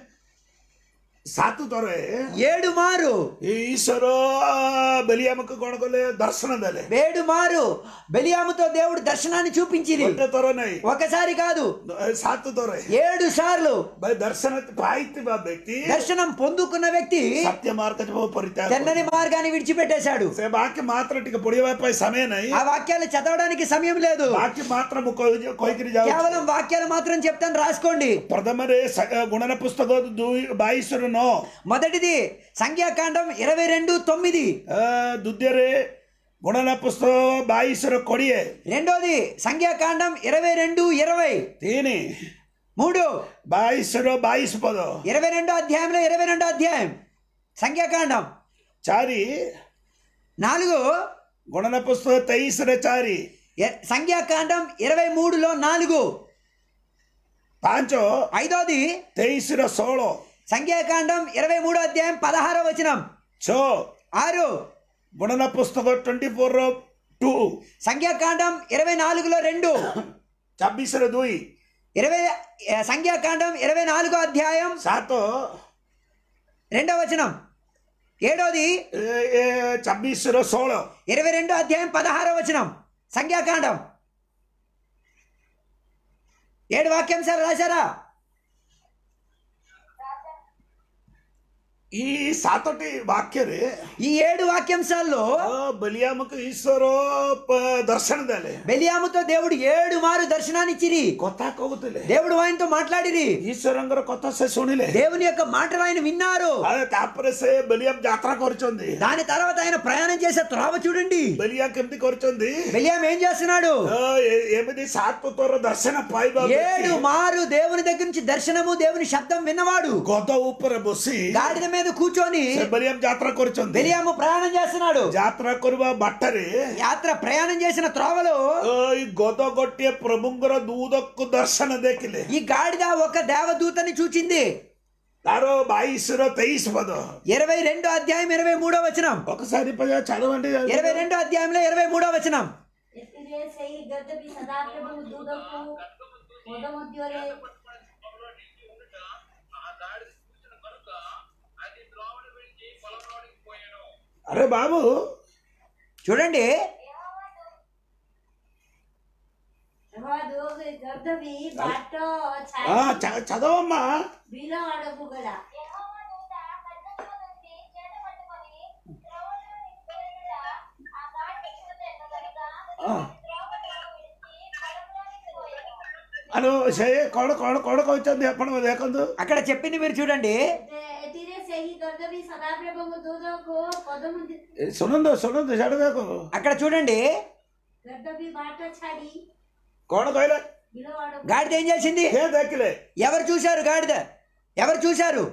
ସାତ ଥରେ ఏడు మారు ଈଶ୍ୱର ବେଲିଆମକୁ କଣ କଲେ ଦର୍ଶନ ଦେଲେ ఏడు మారు బెలియాముతో దేవుడు దర్శనాన్ని చూపించింది ଗୋଟେ ଥର ନାହିଁ ఒకసారి కాదు ସାତ ଥର ఏడు సార్లు ଭାଇ ଦର୍ଶନ ପାଇଥିବା ବ୍ୟକ୍ତି దర్శనం పొందుకున్న వ్యక్తి ସତ୍ୟ ମାର୍ଗ ଯିବ ପରିତ୍ୟାଗ తెన్నని మార్గాన్ని విడిచిపెట్టేశాడు ସେ ବାକି ମାତ୍ର ଟିକେ ପଢିବା ପାଇଁ ସମୟ ନାହିଁ ఆ వాక్యాలు చదవడానికి సమయం లేదు ବାକି ମାତ୍ର ମୁଁ କହି- କହିକିରି ଯାଉଛି కేవలం వాక్యాలు మాత్రం చెప్తాను రాసుకోండి ପ୍ରଥମରେ ସ- ଗୁଣନ ପୁସ୍ତକ ଦୁଇ ବାଇଶରୁ ନଅ మొదటిది సంఖ్యాకాండం ఇరవై రెండు తొమ్మిది ଆ, ଦ୍ୱିତୀୟରେ ଗୁଣନ పుస్తକ ବାଇଶର କୋଡ଼ିଏ రెండోది సంఖ్యాకాండం ఇరవై రెండు ఇరవై ତିନି మూడు ବାଇଶର ବାଇଶ పଦ ఇరవై రెండో అధ్యాయంలో ఇరవై రెండో అధ్యాయం సంఖ్యాకాండం ଚାରି నాలుగు ଗୁଣନ పుస్తକ ତେଇଶରେ ଚାରି ఎ- సంఖ్యాకాండం ఇరవై మూడులో నాలుగు ପାଞ୍ଚ ఐదోది ତେଇଶର ଷୋହଳ సంఖ్యాకాండం ఇరవై మూడో అధ్యాయం పదహారో వచనం ଛଅ ఆరు ଗୁଣନ పుస్తକ ଟ୍ୱେଣ୍ଟି ଫୋର୍ର ଟୁ సంఖ్యాకాండం ఇరవై నాలుగులో రెండు ଚବିଶର ଦୁଇ ఇరవై ఏ, సంఖ్యాకాండం ఇరవై నాలుగో అధ్యాయం ସାତ రెండో వచనం ఏడోది ଏ- ଏ ଚବିଶର ଷୋହଳ ఇరవై రెండో అధ్యాయం పదహారో వచనం సంఖ్యాకాండం ఏడు వాక్యాంశాలు రాశారా ఈ ସାତଟି ବାକ୍ୟରେ ఈ ఏడు వాక్యాంశాల్లో ଅ, ବଲିଆମକୁ ଈଶ୍ୱର ପ- ଦର୍ଶନ ଦେଲେ బెలియాముతో దేవుడు ఏడు మారు దర్శనాన్ని ఇచ్చిరి କଥା କହୁଥିଲେ దేవుడు ఆయనతో మాట్లాడిరి ଈଶ୍ୱରଙ୍କର କଥା ସେ ଶୁଣିଲେ దేవుని యొక్క మాటలు ఆయన విన్నారు ଆଉ ତାପରେ ସେ ବେଲିଆମ ଯାତ୍ରା କରୁଛନ୍ତି దాని తర్వాత ఆయన ప్రయాణం చేసే త్రోవ చూడండి ବେଲିଆ କେମିତି କରୁଛନ୍ତି బెలియాం ఏం చేస్తున్నాడు ଅ, ଏ- ଏମିତି ସାତ ତୋର ଦର୍ଶନ ପାଇବା ఏడు ବ୍ୟକ୍ତି మారు దేవుని దగ్గర నుంచి దర్శనము దేవుని శబ్దం విన్నవాడు ଗଦ ଉପରେ ବସି గాడిద మీద కూర్చొని ସେ ବେଲିଆମ ଯାତ୍ରା କରୁଛନ୍ତି బెలియాము ప్రయాణం చేస్తున్నాడు ଯାତ୍ରା କରିବା ବାଟରେ యాత్ర ప్రయాణం చేసిన త్రోవలో ଅ, ଏଇ ଗଦ ଗୋଟିଏ ପ୍ରଭୁଙ୍କର ଦୂତକୁ ଦର୍ଶନ ଦେଖିଲେ ఈ గాడిద ఒక దేవదూతని చూచింది ତାର ବାଇଶର ତେଇଶ ପଦ ఇరవై రెండో అధ్యాయం ఇరవై మూడో వచనం ఒకసారి పైగా చదవండి ఇరవై రెండో అధ్యాయంలో ఇరవై మూడో వచనం ଏଥିରେ ସେଇ ଗଦବି ସଦାପ୍ରଭୁ ଦୂତକୁ ପଦ ମଧ୍ୟରେ అరే బాబు చూడండి ଏହା ଦୂତ ଗଦବି ବାଟ ఆ, ଛାଡ଼ି చ- చదవమ్మా ବିଲ ଆଡ଼କୁ ଗଲା యెహోవా దూత ఖడ్గమును నుంచి చేత పట్టుకొని త్రోవలోని పేరుట ఆ గాడి ఎక్కుతెన్ను గనుక ఆ. త్రోవను విడిచి పొలంలోనికి పోయెను. అను ସେ କଣ କଣ କଣ କହିଛନ୍ତି ଆପଣ ଦେଖନ୍ତୁ అక్కడ చెప్పింది మీరు చూడండి ଏତେ- ଏଥିରେ ସେହି ଗଦବି ସଦାପ୍ରଭୁଙ୍କ ଦୂତକୁ ପଦ ମଧ୍ୟ ଏ, ଶୁଣନ୍ତୁ ଶୁଣନ୍ତୁ ସିଆଡ଼େ ଦେଖ అక్కడ చూడండి ଗଦବି ବାଟ ଛାଡ଼ି କଣ କହିଲେ ବିଲ ଆଡ଼କୁ గాడిద ఏం చేసింది କିଏ ଦେଖିଲେ ఎవరు చూశారు గాడిద ఎవరు చూశారు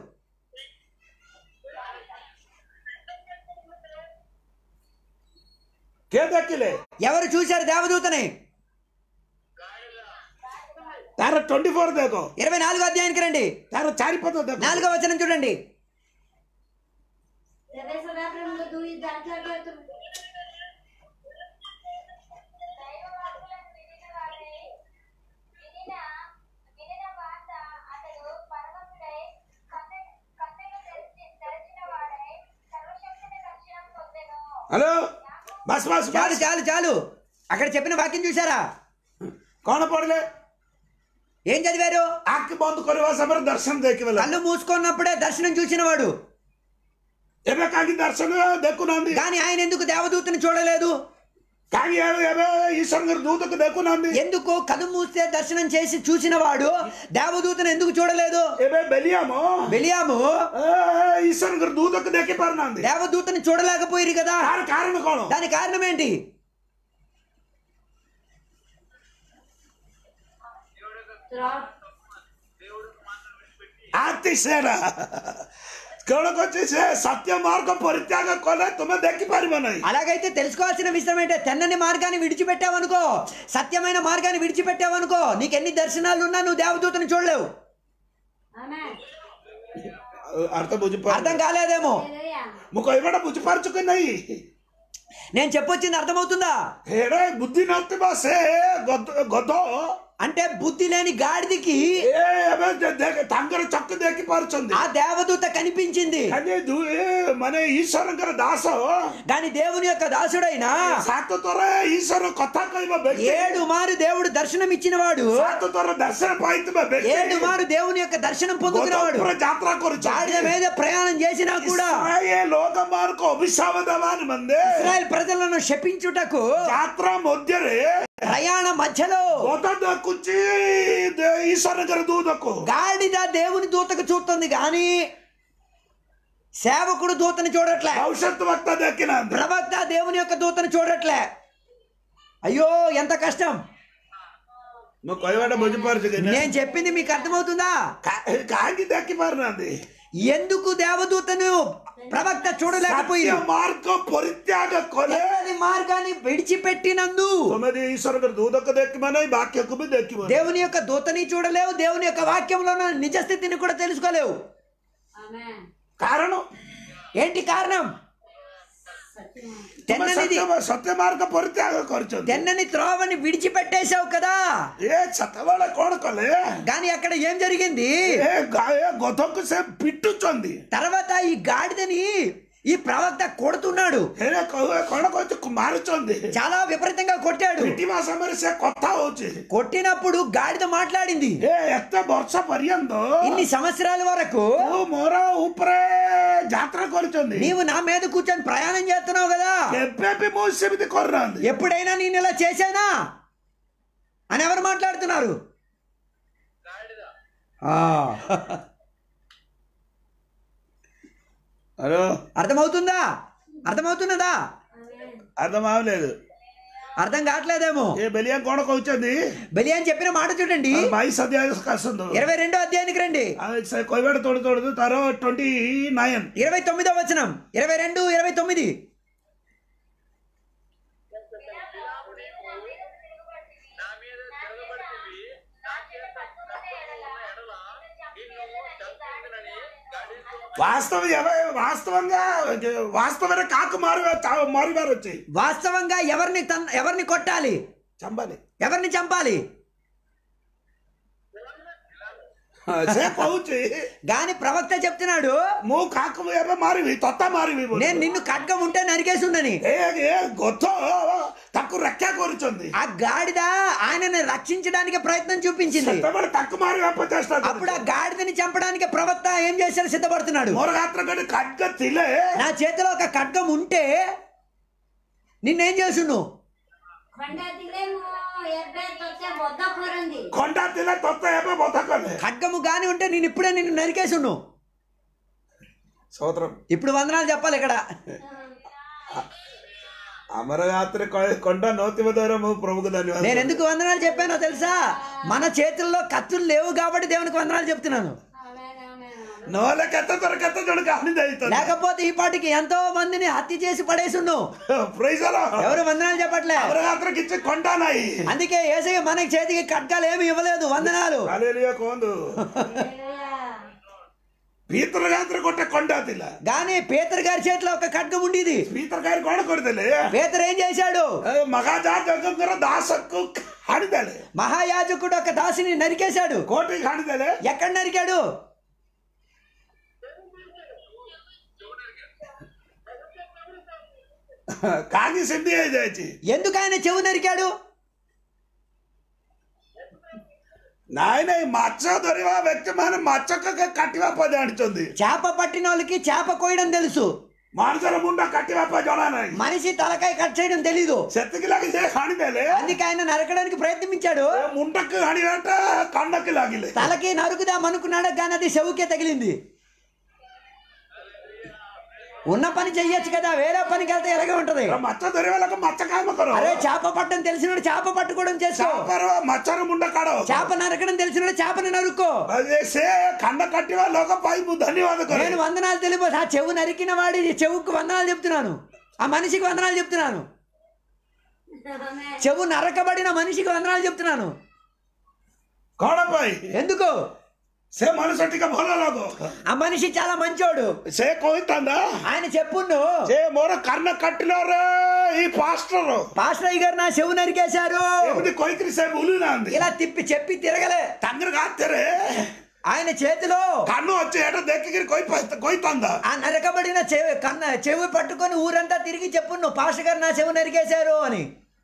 କିଏ ଦେଖିଲେ ఎవరు చూశారు దేవదూతని ତାର ଟ୍ୱେଣ୍ଟି ଫୋର୍ ଦେଖ ఇరవై నాలుగో అధ్యాయానికి రండి ତାର ଚାରିପଦ ଦେଖ నాలుగో వచనం చూడండి ତେବେ ସଦାପ୍ରଭୁଙ୍କ ଦୁଇ ଦାକ୍ଷାଗ୍ୟ దైవ వాక్కులను వినిన వారై వినిన హలో బస్ బస్ చాలు బస్ చాలు చాలు అక్కడ చెప్పిన వాక్యం చూసారా କଣ ପଢିଲେ ఏం చదివారు ଆଖି ବନ୍ଦ କରିବା ସମୟରେ ଦର୍ଶନ ଦେଖିବେ కళ్ళు మూసుకున్నప్పుడే దర్శనం చూసిన వాడు ଏବେ କାହିଁକି ଦର୍ଶନ ଦେଖୁନାହାନ୍ତି కానీ ఆయన ఎందుకు దేవదూతని చూడలేదు କାହିଁକି ଏବେ ଏବେ ଈଶ୍ୱରଙ୍କର ଦୂତକୁ ଦେଖୁନାହାନ୍ତି ఎందుకు కళ్ళు మూస్తే దర్శనం చేసి చూసిన వాడు దేవదూతను ఎందుకు చూడలేదు ଏବେ ବେଲିଆମ బెలియాము ଏ, ଈଶ୍ୱରଙ୍କର ଦୂତକୁ ଦେଖି ପାରୁନାହାନ୍ତି దేవదూతని చూడలేకపోయిరు కదా ତାର କାରଣ କଣ దాని కారణం ఏంటి ଆତିଶେର କଣ କରୁଛି ସେ ସତ୍ୟ ମାର୍ଗ ପରିତ୍ୟାଗ କଲେ ତୁମେ ଦେଖିପାରିବ ନାହିଁ అలాగైతే తెలుసుకోవాల్సిన విషయం ఏంటంటే తెన్నని మార్గాన్ని విడిచిపెట్టావనుకో సత్యమైన మార్గాన్ని విడిచిపెట్టావనుకో నీకు ఎన్ని దర్శనాలు ఉన్నా నువ్వు దేవదూతని చూడలేవు Amen. అర్థం ବୁଝିପାରୁ అర్థం కాలేదేమో Hallelujah. ମୁଁ କହିବାଟା ବୁଝିପାରୁଛୁ କି ନାହିଁ నేను చెప్పొచ్చింది అర్థమవుతుందా ହେଡେ ବୁଦ୍ଧି ନଥିବା ସେ ଗଧ- ଗଧ అంటే బుద్ధి లేని గాడిదికి ଏ ଏବେ ଦେ- ଦେଖ- ତାଙ୍କର ଚକ୍ଷୁ ଦେଖି ପାରୁଛନ୍ତି ఆ దేవదూత కనిపించింది ଖାଲି ଦୁ- ଏ ମାନେ ଈଶ୍ୱରଙ୍କର ଦାସ కానీ దేవుని యొక్క దాసుడైన ସାତ ଥର ଈଶ୍ୱର କଥା କହିବା ବ୍ୟକ୍ତି ఏడు మారు దేవుడు దర్శనం ఇచ్చినవాడు ସାତ ଥର ଦର୍ଶନ ପାଇଥିବା ବ୍ୟକ୍ତି ఏడు మారు దేవుని యొక్క దర్శనం ଗଧ పొందుకున్నవాడు ଉପରେ ଯାତ୍ରା గాడిద କରୁଛନ୍ତି మీద ప్రయాణం చేసినా కూడా ଇସ୍ରାଏଲ ଲୋକମାନଙ୍କୁ ଅଭିଶାପ ଦେବା ନିମନ୍ତେ ఇస్రాయల్ ప్రజలను శపించుటకు ଯାତ୍ରା ମଧ୍ୟରେ ప్రయాణ మధ్యలో ଗଧ ଦେଖୁଛି ଦେ- ଈଶ୍ୱରଙ୍କର ଦୂତକୁ గాడిద దేవుని దూతకు చూస్తుంది కానీ సేవకుడు దూతని చూడట్లే భవిష్యత్తు వక్త దక్కినాంది ప్రవక్త దేవుని యొక్క దూతను చూడట్లే అయ్యో ఎంత కష్టం నువ్వు କହିବାଟା ବୁଝିପାରୁଛୁ କି ନାହିଁ? నేను చెప్పింది మీకు అర్థమవుతుందా କା- କାହିଁକି ଦେଖି ପାରୁନାହାନ୍ତି ఎందుకు దేవదూతను ప్రవక్త ସତ୍ୟ చూడలేకపోయింది ମାର୍ଗ ପରିତ୍ୟାଗ କଲେ తెల్లని మార్గాన్ని విడిచిపెట్టినందు ତମେ ଯଦି ଈଶ୍ୱରଙ୍କର ଦୂତକୁ ଦେଖିବ ନାହିଁ ବାକ୍ୟକୁ ବି ଦେଖିବ ନାହିଁ। దేవుని యొక్క దూతని చూడలేవు దేవుని యొక్క వాక్యంలో ఉన్న నిజ స్థితిని కూడా తెలుసుకోలేవు Amen. କାରଣ ఏంటి కారణం సత్యం. ତମେ తెన్ననిది ସତ୍ୟ ସତ୍ୟ ମାର୍ଗ ପରିତ୍ୟାଗ କରିଛନ୍ତି తెన్నని త్రోవని విడిచిపెట్టేశావు కదా ଏ ସେତେବେଳେ କଣ କଲେ కానీ అక్కడ ఏం జరిగింది ଏ ଗା- ଏ ଗଧକୁ ସେ ପିଟୁଛନ୍ତି తర్వాత ఈ గాడిదని ఈ ప్రవక్త కొడుతున్నాడు ହେଲେ କହ- କଣ କହୁଛି ମାରୁଛନ୍ତି చాలా విపరీతంగా కొట్టాడు ପିଟିବା ସମୟରେ ସେ କଥା ହଉଛି కొట్టినప్పుడు గాడిద మాట్లాడింది ଏ ଏତେ ବର୍ଷ ପର୍ଯ୍ୟନ୍ତ ఇన్ని సంవత్సరాల వరకు ତୁ ମୋର ଉପରେ ଯାତ୍ରା କରିଛନ୍ତି నీవు నా మీద కూర్చొని ప్రయాణం చేస్తున్నావు కదా କେବେ ବି ମୁଁ ସେମିତି କରୁନାହାନ୍ତି ఎప్పుడైనా నేను ఇలా చేశానా అని ఎవరు మాట్లాడుతున్నారు ఆ, హలో అర్థమవుతుందా అర్థమవుతున్నదా Amen. అర్థం అవలేదు అర్థం కావట్లేదేమో ఏ బెలియా కొన కହୁଛନ୍ତି బలి అని చెప్పిన మాట చూడండి ବାଇଶ ଅଧ୍ୟାୟ ଆସନ୍ତୁ ఇరవై రెండో అధ్యాయానికి రండి ଆଉ ସେ କହିବାଟା ତୋడు ତୋడు ତାର ଟ୍ୱେଣ୍ଟି ନାଇନ୍ ఇరవై తొమ్మిదో వచనం ఇరవై రెండు ఇరవై తొమ్మిది నా మీద తిరగబడితివి నా చేత పట్టుకునే ఎడల నిన్ను చంపుదునని గడితో వాస్తవ ఎవ- వాస్తవంగా వాస్తవమైన కాకు మారి మారివారు వచ్చి వాస్తవంగా ఎవరిని తన్- ఎవరిని కొట్టాలి చంపాలి ఎవరిని చంపాలి ସେ କହୁଛି గాని ప్రవక్త చెప్తున్నాడు ମୁଁ କାକୁ ଏବେ ମାରିବି ତତା ମାରିବି ବୋଲି। నేను నిన్ను ఖడ్గం ఉంటే నరికేసి ఉండని ଏ ଏ ଗଧ ତାକୁ ରକ୍ଷା କରୁଛନ୍ତି ఆ గాడిద ఆయనని రక్షించడానికి ప్రయత్నం చూపించింది ସେତେବେଳେ ତାକୁ ମାରିବା ପାଇଁ ଚେଷ୍ଟା అప్పుడు ఆ କରୁଛନ୍ତି గాడిదని చంపడానికి ప్రవక్త ఏం చేశాడు సిద్ధపడుతున్నాడు ମୋର ହାତରେ ଗୋଟେ ଖାଦ୍ୟ ଥିଲେ నా చేతిలో ఒక ఖడ్గం ఉంటే నిన్నేం చేసును ଖଣ୍ଡା ଥିଲେ ମୁଁ ଏବେ ତତେ ବଧ କରନ୍ତି ଖଣ୍ଡା ଥିଲେ ତତେ ଏବେ ବଧ କଲେ ఖడ్గము గాని ఉంటే నేను ఇప్పుడే నిన్ను నరికేసును ସୋତ୍ରମ୍ ఇప్పుడు వందనాలు చెప్పాలి ఇక్కడ ଆମର ହାତରେ କ- ଖଣ୍ଡା ନଥିବ ଦ୍ୱାରା ମୁଁ ପ୍ରଭୁକୁ ଧନ୍ୟବାଦ నేను ఎందుకు వందనాలు చెప్పానో తెలుసా మన చేతుల్లో కత్తులు లేవు కాబట్టి దేవునికి వందనాలు చెప్తున్నాను Amen, amen, amen. ନହେଲେ କେତେ ଥର କେତେ ଜଣକୁ ହାନି ଯାଇଛନ୍ତି లేకపోతే ఈ పాటికి ఎంతో మందిని హత్య చేసి పడేసును Praise the Lord. ఎవరు వందనాలు చెప్పట్లే ଆମର ହାତରେ କିଛି ଖଣ୍ଡା ନାହିଁ అందుకే ఏసయ్య మనకి చేతికి ఖడ్గాలు ఏమి ఇవ్వలేదు వందనాలు ହାଲେଲୁୟା କୁହନ୍ତୁ Hallelujah. ପିତର ହାତରେ ଗୋଟେ ଖଣ୍ଡା ଥିଲା గాని పేతర్ గారి చేతిలో ఒక ఖడ్గం ఉండేది ପିତର ଗାଈ କଣ କରିଦେଲେ పేతర్ ఏం చేశాడు ଏ ମହାଜାଜଙ୍କର ଦାସକୁ ହାଣିଦେଲେ మహాయాజకుడు ఒక దాసిని నరికేశాడు କୋଉଠିకి ହାଣିଦେଲେ ఎక్కడ నరికాడు କାହିଁକି ସେମିତି ହେଇଯାଇଛି ఎందుకు ఆయన చెవు నరికాడు ନାଇଁ ନାଇଁ ମାଛ ଧରିବା ବ୍ୟକ୍ତି ମାନେ ମାଛ କା- କାଟିବା ପାଇଁ ଜାଣିଛନ୍ତି చేప పట్టిన వాళ్ళకి చేప కోయడం తెలుసు ମଣିଷର ମୁଣ୍ଡ କାଟିବା ପାଇଁ ଜଣା ନାହିଁ మనిషి తలకాయ కట్ చేయడం తెలీదు ସେତିକି ଲାଗି ସେ ହାଣିଦେଲେ అందుకే ఆయన నరకడానికి ప్రయత్నించాడు ଏ ମୁଣ୍ଡକୁ ହାଣିବାଟା କାଣ୍ଡକି ଲାଗିଲେ తలకి నరుకుదాం అనుకున్నాడు కానీ అది చెవుకే తగిలింది ఉన్న పని చెయ్యొచ్చు కదా వేరే పనికి వెళ్తే ఎలాగే ఉంటది ମାଛ ଧରିବା ଲୋକ ମାଛ କାମ କର అరే చేప పట్టడం తెలిసినోడు చేప పట్టుకోవడం చేసుకో ଚାପର ମାଛର ମୁଣ୍ଡ କାଢ చేప నరకడం తెలిసినోడు చేపని నరుక్కో ଏ ସେ କାଣ୍ଡ କାଟିବା ଲୋକ ପାଇଁ ମୁଁ ଧନ୍ୟବାଦ କରେ నేను వందనాలు తెలియదు ఆ చెవు నరికిన వాడి చెవుకు వందనాలు చెప్తున్నాను ఆ మనిషికి వందనాలు చెప్తున్నాను ఆమేన్. చెవు నరకబడిన మనిషికి వందనాలు చెప్తున్నాను କଣ ପାଇଁ ఎందుకు ସେ ମଣିଷ ଟିକେ ଭଲ ଲୋକ ఆ మనిషి చాలా మంచోడు ସେ କହିଥାନ୍ତା ఆయన చెప్పుండు ସେ ମୋର କାନ କାଟିଲରେ ଏଇ ପାଷ୍ଟର పాస్టర్ అయ్య గారు నా చెవు నరికేశారు ଏମିତି କହିକିରି ସେ ଭୁଲି ନାହାନ୍ତି ఇలా తిప్పి చెప్పి తిరగలే ତାଙ୍କର ହାତରେ ఆయన చేతిలో କାନ ଅଛି ଏଟା ଦେଖିକିରି କହି- କହିଥାନ୍ତା ఆ నరకబడిన చెవి కన్న చెవి పట్టుకొని ఊరంతా తిరిగి చెప్పుండు పాస్టర్ గారు నా చెవు నరికేశారు అని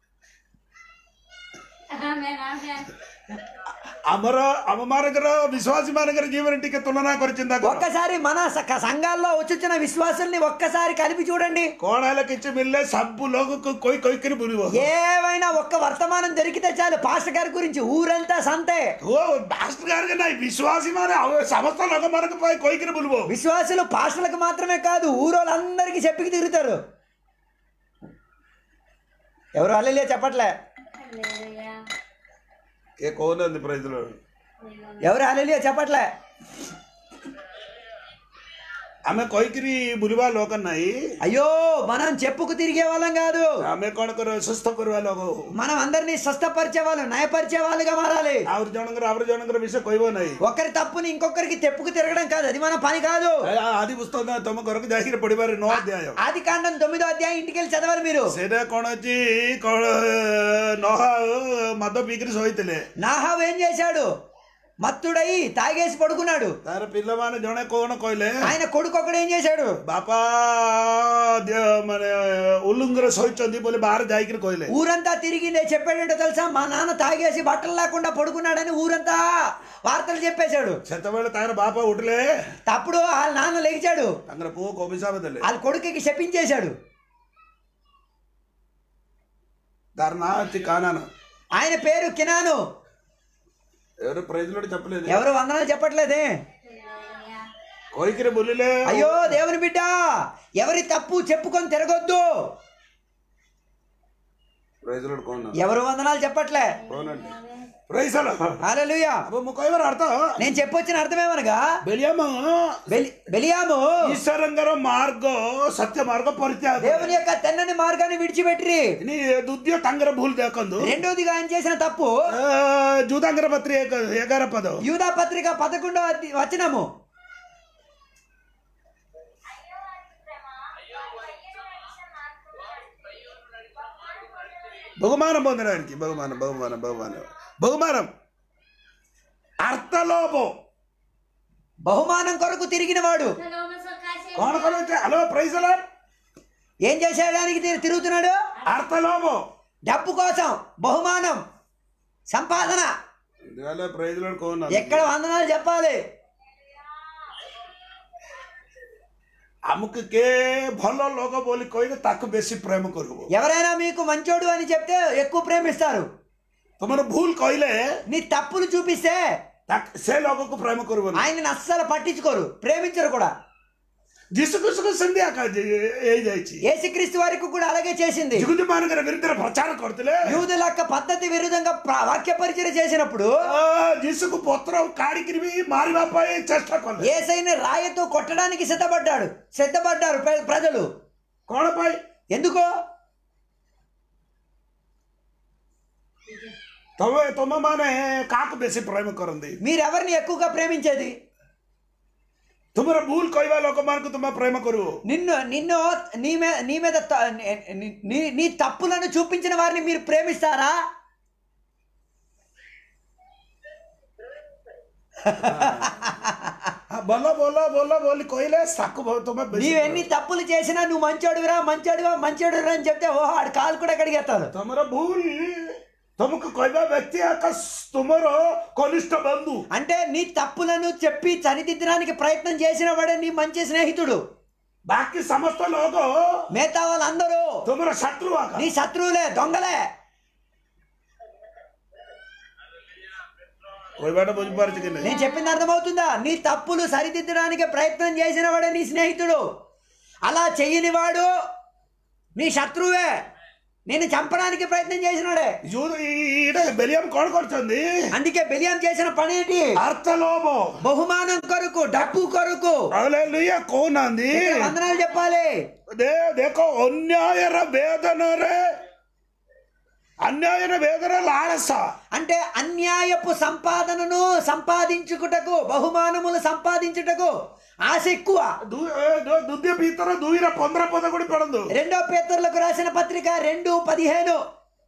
ఆమేన్, ఆమేన్. ଆମର ଆମ ମାନଙ୍କର ବିଶ୍ୱାସୀ ମାନଙ୍କର ଜୀବନ ଟିକେ ତୁଳନା କରିଛନ୍ତି ఒక్కసారి మన స- సంఘాల్లో వచ్చుచ్చిన విశ్వాసుల్ని ఒక్కసారి కలిపి చూడండి କଣ ହେଲେ କିଛି ମିଳିଲେ ସବୁ ଲୋକକୁ କହି କହିକିରି ବୁଲିବ ఏమైనా ఒక్క వర్తమానం దొరికితే చాలు పాస్టర్ గారి గురించి ఊరంతా సంతే ଓ ମାଷ୍ଟର ଗାరికి ନାଇଁ ବିଶ୍ୱାସୀ ମାନେ ଆଉ ସମସ୍ତ ଲୋକମାନଙ୍କ ପାଇଁ କହିକିରି ବୁଲିବ విశ్వాసులు పాస్టర్లకు మాత్రమే కాదు ఊరోళ్ళందరికీ చెప్పికి తిరుగుతారు ఎవరు అల్లెలే చెప్పట్లే హల్లెలూయా. କିଏ କହୁନାହାନ୍ତି ପ୍ରାଇଜ ఎవరు అల్లెలే చెప్పట్లే ଆମେ କହିକିରି ବୁଲିବା ଲୋକ ନାହିଁ అయ్యో మనం చెప్పుకు తిరిగే వాళ్ళం కాదు ଆମେ କଣ କରିବା ସୁସ୍ଥ କରିବା ଲୋକ మనం అందరినీ స్వస్థపరిచే వాళ్ళు నయపరిచే వాళ్ళుగా మారాలి ଆହୁରି ଜଣଙ୍କର ଆହୁରି ଜଣଙ୍କର ବିଷୟ କହିବ ନାହିଁ ఒకరి తప్పుని ఇంకొకరికి తెప్పుకు తిరగడం కాదు అది మన పని కాదు ଆଦି ପୁସ୍ତକ ତମ ଘରକୁ ଯାଇକିରି ପଢିବାରେ ନଅ ଅଧ୍ୟାୟ ఆది కాండం తొమ్మిదో అధ్యాయం ఇంటికి వెళ్ళి చదవాలి మీరు ସେଇଟା କଣ ଅଛି କଣ ନହ ମଦ ପିଇକିରି ଶୋଇଥିଲେ నాహావు ఏం చేశాడు మత్తుడై తాగేసి పడుకున్నాడు ତାର ପିଲାମାନେ ଜଣେ କଣ କହିଲେ ఆయన కొడుకు ఒకడు ఏం చేశాడు ବାପା ଦିଅ- ମାନେ ଉଲୁଙ୍ଗରେ ଶୋଇଛନ୍ତି ବୋଲି ବାହାରେ ଯାଇକିରି କହିଲେ ఊరంతా తిరిగి నేను చెప్పాడంటో తెలుసా మా నాన్న తాగేసి బట్టలు లేకుండా పడుకున్నాడని ఊరంతా వార్తలు చెప్పేశాడు ସେତେବେଳେ ତାଙ୍କର ବାପା ଉଠିଲେ అప్పుడు వాళ్ళ నాన్న లేచాడు ତାଙ୍କର ପୁଅକୁ ଅଭିଶାପ ଦେଲେ వాళ్ళ కొడుకుకి శపించేశాడు ତାର ନାଁ ଅଛି କାନାନ ఆయన పేరు కినాను ఎవరు ప్రైజ్ లోటి చెప్పలేదు ఎవరు వందనాలు చెప్పట్లేదే హల్లెలూయా. କହିକିରି ବୁଲିଲେ అయ్యో దేవుని బిడ్డ ఎవరి తప్పు చెప్పుకొని తిరగొద్దు ପ୍రైజ్ ଲୋଟ କଣ ఎవరు వందనాలు చెప్పట్లే କହୁନାହାନ୍ତି ପ୍రైଜ హల్లెలూయా అబ్బో ମୁଁ କହିବାର ଅର୍ଥ నేను చెప్పొచ్చిన అర్థమేమనగా ବେଲିଆମ బెలి బెలియాము ଈଶ୍ୱରଙ୍କର ମାର୍ଗ ସତ୍ୟ ମାର୍ଗ ପରିତ୍ୟାଗ କଲେ। దేవుని యొక్క తెన్నని మార్గాన్ని విడిచిపెట్టిరి ଇନି ଦ୍ୱିତୀୟ ତାଙ୍କର ଭୁଲ ଦେଖନ୍ତୁ రెండోదిగా ఆయన చేసిన తప్పు ଆ, ଜୁଦାଙ୍କର ପତ୍ରୀ ଏକ- ଏଗାର పଦ యూదా పత్రిక పదకొండో అధ్య- వచనము అయ్యో వారి శ్రమ వారి అయ్యో రక్షణ మార్చుకున్నాడు బహుమానం పొందడానికి బహుమానం బహుమానం బహుమానం బహుమానం అర్థలోపం బహుమానం కొరకు తిరిగిన వాడు సలోమ సకాశే କଣ କଣ హలో ప్రైజ్ అలా ఏం చేసేయడానికి తి- తిరుగుతున్నాడు అర్థలోపం డబ్బు కోసం బహుమానం సంపాదన అందువల్ల ప్రైజ్ లో కోన ఎక్కడ వందనాలు చెప్పాలి ଆମକୁ କେ ଭଲ ଲୋକ ବୋଲି କହିଲେ ତାକୁ ବେଶୀ ପ୍ରେମ କରିବୁ ఎవరైనా మీకు మంచోడు అని చెప్తే ఎక్కువ ప్రేమిస్తారు ତମର ଭୁଲ କହିଲେ నీ తప్పులు చూపిస్తే ତାକୁ- ସେ ଲୋକକୁ ପ୍ରେମ କରିବନି ఆయనని అస్సలు పట్టించుకోరు ప్రేమించరు కూడా ଯୀଶୁ କୃଷ୍ଣ ସେମିତି ଆକା ଯେ- ହେଇଯାଇଛି యేసుక్రీస్తు వారికి కూడా అలాగే చేసింది ଯୁଗୁଦି ମାନଙ୍କର ବିରୁଦ୍ଧରେ ପ୍ରଚାର କରିଥିଲେ యూదుల యొక్క పద్ధతి విరుద్ధంగా ప్ర- వాక్య పరిచయం చేసినప్పుడు ଆ, ଯୀଶୁକୁ ପତ୍ର କାଢିକିରି ବି ମାରିବା ପାଇଁ ଚେଷ୍ଟା କଲେ ఏసైని రాయతో కొట్టడానికి సిద్ధపడ్డాడు సిద్ధపడ్డారు ప్ర- ప్రజలు କଣ ପାଇଁ ఎందుకో ତମେ ତମେ ମାନେ କାହାକୁ ବେଶୀ ପ୍ରେମ କରନ୍ତି మీరెవరిని ఎక్కువగా ప్రేమించేది ତୁମର ଭୁଲ କହିବା ଲୋକମାନଙ୍କୁ ତୁମେ ପ୍ରେମ କରିବ నిన్ను నిన్ను నీ మీద నీ మీద త- నీ- నీ నీ తప్పులను చూపించిన వారిని మీరు ప్రేమిస్తారా ఆ, बोलो बोलो बोलो बोली कोयले सक तुम्हें बेसी నీవెన్ని తప్పులు చేసినా నువ్వు మంచోడురా మంచోడువా మంచోడురా అని చెప్తే ఓ ఆడు కాలు కూడా కడిగేస్తారు तुम्हारा भूल तुमको कोई व्यक्ति का तुम्हारो कनिष्ठ बंधु అంటే నీ తప్పులను చెప్పి సరిదిద్దడానికి ప్రయత్నం చేసిన వాడే నీ మంచి స్నేహితుడు बाकी समस्त लोग మిగతా వాళ్ళందరూ तुम्हारा शत्रु आका నీ శత్రువులే దొంగలే कोई बेटा बुझ पार कि नहीं నేను చెప్పింది అర్థమవుతుందా నీ తప్పులు సరిదిద్దడానికి ప్రయత్నం చేసిన వాడే నీ స్నేహితుడు అలా చెయ్యని వాడు నీ శత్రువే నేను చంపడానికి ప్రయత్నం చేసినాడే యూదు ఈడ బెలియం కొడుకొడుతుంది అందుకే బెలియం చేసిన పని ఏంటి అర్థలోభం బహుమానం కొరకు డబ్బు కొరకు హల్లెలూయా కోనంది ఇక్కడ వందనాలు చెప్పాలి దే దేకో అన్యాయర వేదనరే అన్యాయన వేదన లాలస అంటే అన్యాయపు సంపాదనను సంపాదించుకుటకు బహుమానములు సంపాదించుటకు ఆశ ఎక్కువ దు- ఏ, దు- దుద్య భీతర దూయిర పొందర పొంద కూడా పడందు రెండో పేతరులకు రాసిన పత్రిక రెండు పదిహేను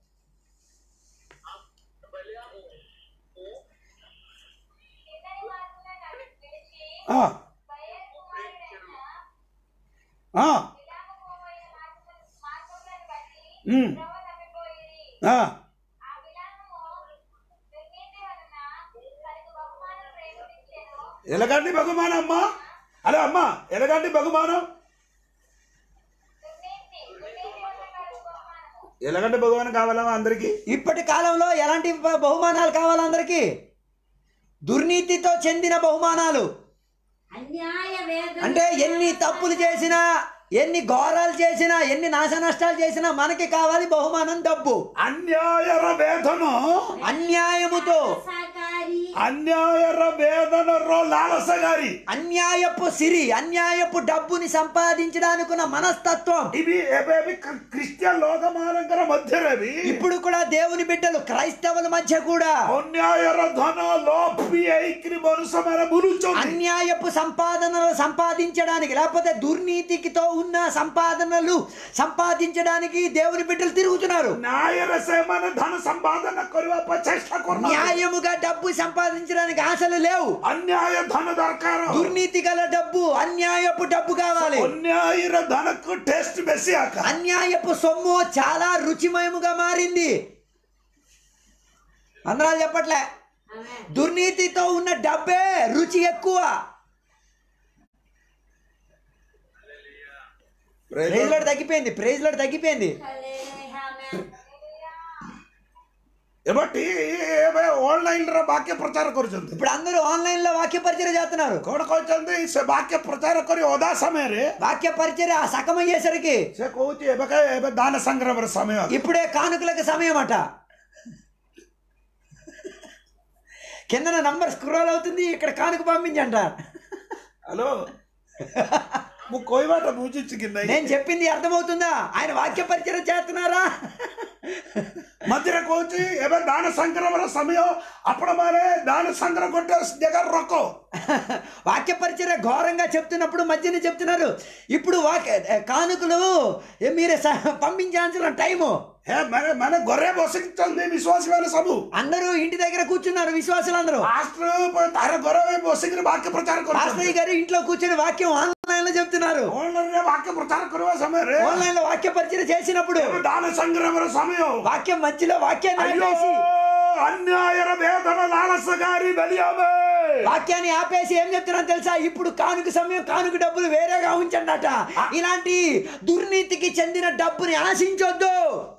ఇతని మార్పున నన్ను పిలిచి ఆ, బయలు కుమారుడైన ఆ, విలాపపోయిన మార్గము మార్గములను బట్టి ఉమ్, త్రోవ తప్పిపోయిరి. ఆ. ఆ విలాపము దుర్నీతి వలన తనకు బహుమానం ప్రేమించెను. ఎలాగండి బహుమానం అమ్మా అరే అమ్మా ఎలాగండి బహుమానం దుర్నీతి దుర్నీతి వలన కలుగు బహుమానము ఎలాగంటే బహుమానం కావాలమ్మా అందరికి ఇప్పటి కాలంలో ఎలాంటి బ- బహుమానాలు కావాలి అందరికీ దుర్నీతితో చెందిన బహుమానాలు అన్యాయ వేదన అంటే ఎన్ని తప్పులు చేసినా ఎన్ని ఘోరాలు చేసినా ఎన్ని నాశ నష్టాలు చేసినా మనకి కావాలి బహుమానం డబ్బు అన్యాయర వేదన అన్యాయముతో సాకారి అన్యాయర వేదన రో లాలస గారి అన్యాయపు సిరి అన్యాయపు డబ్బుని సంపాదించడానికి ఉన్న మనస్తత్వం ఇవి ఏవేవి క్రి- క్రిస్టియన్ లోకమానంకర మధ్యరవి ఇప్పుడు కూడా దేవుని బిడ్డలు క్రైస్తవుల మధ్య కూడా అన్యాయర ధన లోపి ఐక్రి మనుసమైన బులుచొంది అన్యాయపు సంపాదనలు సంపాదించడానికి లేకపోతే దుర్నీతికితో ఉన్న సంపాదనలు సంపాదించడానికి దేవుని బిడ్డలు తిరుగుతున్నారు న్యాయర సేమన ధన సంపాదన కొరివా ప్రచేష్ట కొన్న న్యాయముగా డబ్బు సంపాదించడానికి ఆశలు లేవు అన్యాయ ధన దర్కారం దుర్నీతి గల డబ్బు అన్యాయపు డబ్బు కావాలి అన్యాయర ధనకు టేస్ట్ బెసి ఆక అన్యాయపు సొమ్ము చాలా రుచిమయముగా మారింది అందరాలు చెప్పట్లే ఆమె దుర్నీతితో ఉన్న డబ్బే రుచి ఎక్కువ ప్రైజ్ లోడ్ తగ్గిపోయింది ప్రైజ్ లోడ్ తగ్గిపోయింది హల్లెలూయా ఆమె ఎబట్టి ఆన్లైన్ ର ବାକ୍ୟ ପ୍ରଚାର କରୁଛନ୍ତି ఇప్పుడు అందరూ ఆన్లైన్ లో వాక్య పరిచయం చేస్తున్నారు କଣ କହିଛନ୍ତି ସେ ବାକ୍ୟ ପ୍ରଚାର କରି ଅଧା ସମୟରେ వాక్య పరిచయం ఆ సగం అయ్యేసరికి ସେ କହୁଛି ଏବେ କା- ଏବେ ଦାନ ସଂଗ୍ରାମର ସମୟ ఇప్పుడే కానుకలకు సమయం అట కిందన నంబర్ స్క్రోల్ అవుతుంది ఇక్కడ కానుక పంపించంట ହ୍ୟାଲୋ ମୁଁ କହିବାଟା ବୁଝୁଛି କି ନାହିଁ నేను చెప్పింది అర్థమవుతుందా ఆయన వాక్య పరిచయం చేస్తున్నారా ମଝିରେ କହୁଛି ଏବେ ଦାନ ସଂଗ୍ରାମର ସମୟ ଆପଣମାନେ ଦାନ ସଂଗ୍ରହ ଗୋଟେ ଜାଗାରେ ରଖ వాక్య పరిచయం ఘోరంగా చెప్తున్నప్పుడు మధ్యన చెప్తున్నారు ఇప్పుడు వాక్య కానుకలు ఏ మీరు స- పంపించాల్సిన టైము ହେ ମାନେ ମାନେ ଘରେ ବସିଛନ୍ତି ବିଶ୍ୱାସୀ ମାନେ ସବୁ అందరూ ఇంటి దగ్గర కూర్చున్నారు విశ్వాసులందరూ ପାଷ୍ଟର ତାର ଘରେ ବସିକିରି ବାକ୍ୟ ପ୍ରଚାର పాస్టర్ କରୁଛନ୍ତି గారు ఇంట్లో కూర్చొని వాక్యం ఆన్లైన్ లో చెప్తున్నారు ଅନଲାଇନରେ ବାକ୍ୟ ପ୍ରଚାର କରିବା ସମୟରେ ఆన్లైన్ లో వాక్య పరిచయం చేసినప్పుడు ଏବେ ଦାନ ସଂଗ୍ରାମର ସମୟ వాక్యం మధ్యలో వాక్యాన్ని అయ్యో ఆపేసి అన్యాయర వేదన లాలసగారి బలియామే వాక్యాన్ని ఆపేసి ఏం చెప్తున్నాను తెలుసా ఇప్పుడు కానుక సమయం కానుక డబ్బులు వేరేగా ఉంచండి అట ఇలాంటి దుర్నీతికి చెందిన డబ్బుని ఆశించొద్దు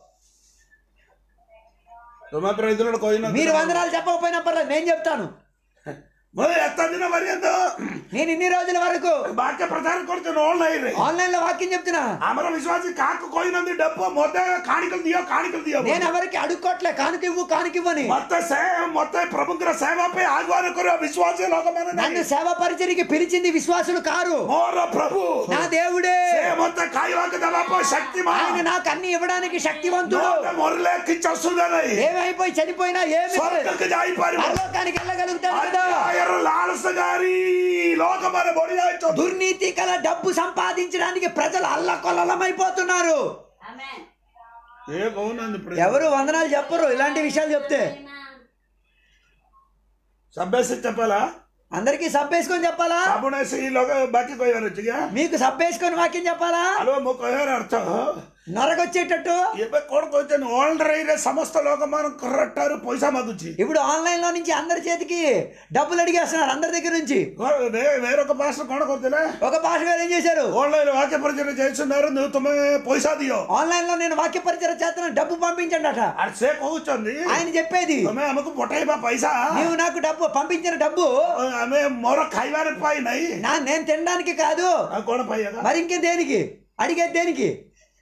ତୁମେ ପ୍ରେସିଡେଣ୍ଟ କହିନ మీరు వందనాలు చెప్పకపోయినా పర్లేదు నేను చెప్తాను ମୁଁ ଏତେ ଦିନ ପର୍ଯ୍ୟନ୍ତ నేను ఇన్ని రోజుల వరకు ବାକ୍ୟ ପ୍ରଚାର କରୁଛୁ ଅନଲାଇନ ରେ ఆన్లైన్ లో వాక్యం చెప్తున్నా ଆମର ବିଶ୍ୱାସୀ କାହାକୁ କହିନାହାନ୍ତି ଡେପ ମତେ କାଣିକలు ଦିଅ କାଣିକలు ଦିଅ నేను ఎవరికి అడుక్కోట్లే కానుక ఇవ్వు కానుక ఇవ్వని ମତେ ସେ ମତେ ପ୍ରଭୁଙ୍କର ସେବା ପାଇଁ ଆହ୍ୱାନ କରିବା ବିଶ୍ୱାସୀ ଲୋକମାନେ నన్ను ନାହିଁ సేవ పరిచయకి పిలిచింది విశ్వాసులు కారు ମୋର ପ୍ରଭୁ నా దేవుడే ସେ ମତେ ଖାଇବାକୁ ଦେବା ପାଇଁ ఆయన ଶକ୍ତିମାନ నాకు అన్ని ఇవ్వడానికి శక్తివంతుడు ମତେ ମରିଲେ କିଛି ଅସୁବିଧା ନାହିଁ ఏమైపోయి చనిపోయినా ఏమి ସ୍ୱର୍ଗକୁ ଯାଇପାରିବ పరలోకానికి వెళ్ళగలుగుతాడు కదా అన్యాయର లాలసగారి ଲୋକମାନେ ବଢି ଯାଇଛନ୍ତି దుర్నీతి కల డబ్బు సంపాదించడానికి ప్రజలు అల్లకొల్లమైపోతున్నారు ఆమె ఏ కହୁନାହାନ୍ତି ఎవరు వందనాలు చెప్పరు ఇలాంటి విషయాలు చెప్తే సభ్యసి చెప్పాలా అందరికీ సబ్బేసుకొని చెప్పాలా साबुन ऐसे ही लोग बाकी कोई बार क्या మీకు సబ్బేసుకొని వాక్యం చెప్పాలా హలో మో కోయర్ అర్థ నొరగొచ్చేటట్టు ଏବେ କଣ କହୁଛନ୍ତି ଅନଲାଇନରେ ସମସ୍ତ ଲୋକମାନ କରେକ୍ଟାରୁ ପଇସା ମାଗୁଛି ఇప్పుడు ఆన్లైన్ లో నుంచి అందరి చేతికి డబ్బులు అడిగేస్తున్నారు అందరి దగ్గర నుంచి వే- వేరొక పాస్టర్ କଣ କରୁଥିଲେ ఒక భాష గారు ఏం చేశారు ఆన్లైన్ వాక్య పరిచయం చేస్తున్నారు నువ్వు తుమ్మె పైసా దియో ఆన్లైన్ లో నేను వాక్య పరిచయం చేస్తున్నాను డబ్బు పంపించండి అట అది సే కହୁଛନ୍ତି ఆయన చెప్పేది ତମେ ଆମକୁ ପଠେଇବା పైసా నీవు నాకు డబ్బు పంపించిన డబ్బు ଆମେ ମୋର ଖାଇବାରେ ପାଇ ନାହିଁ నా నేను తినడానికి కాదు ଆଉ କଣ ପାଇବା మరి ఇంకే దేనికి అడిగేది దేనికి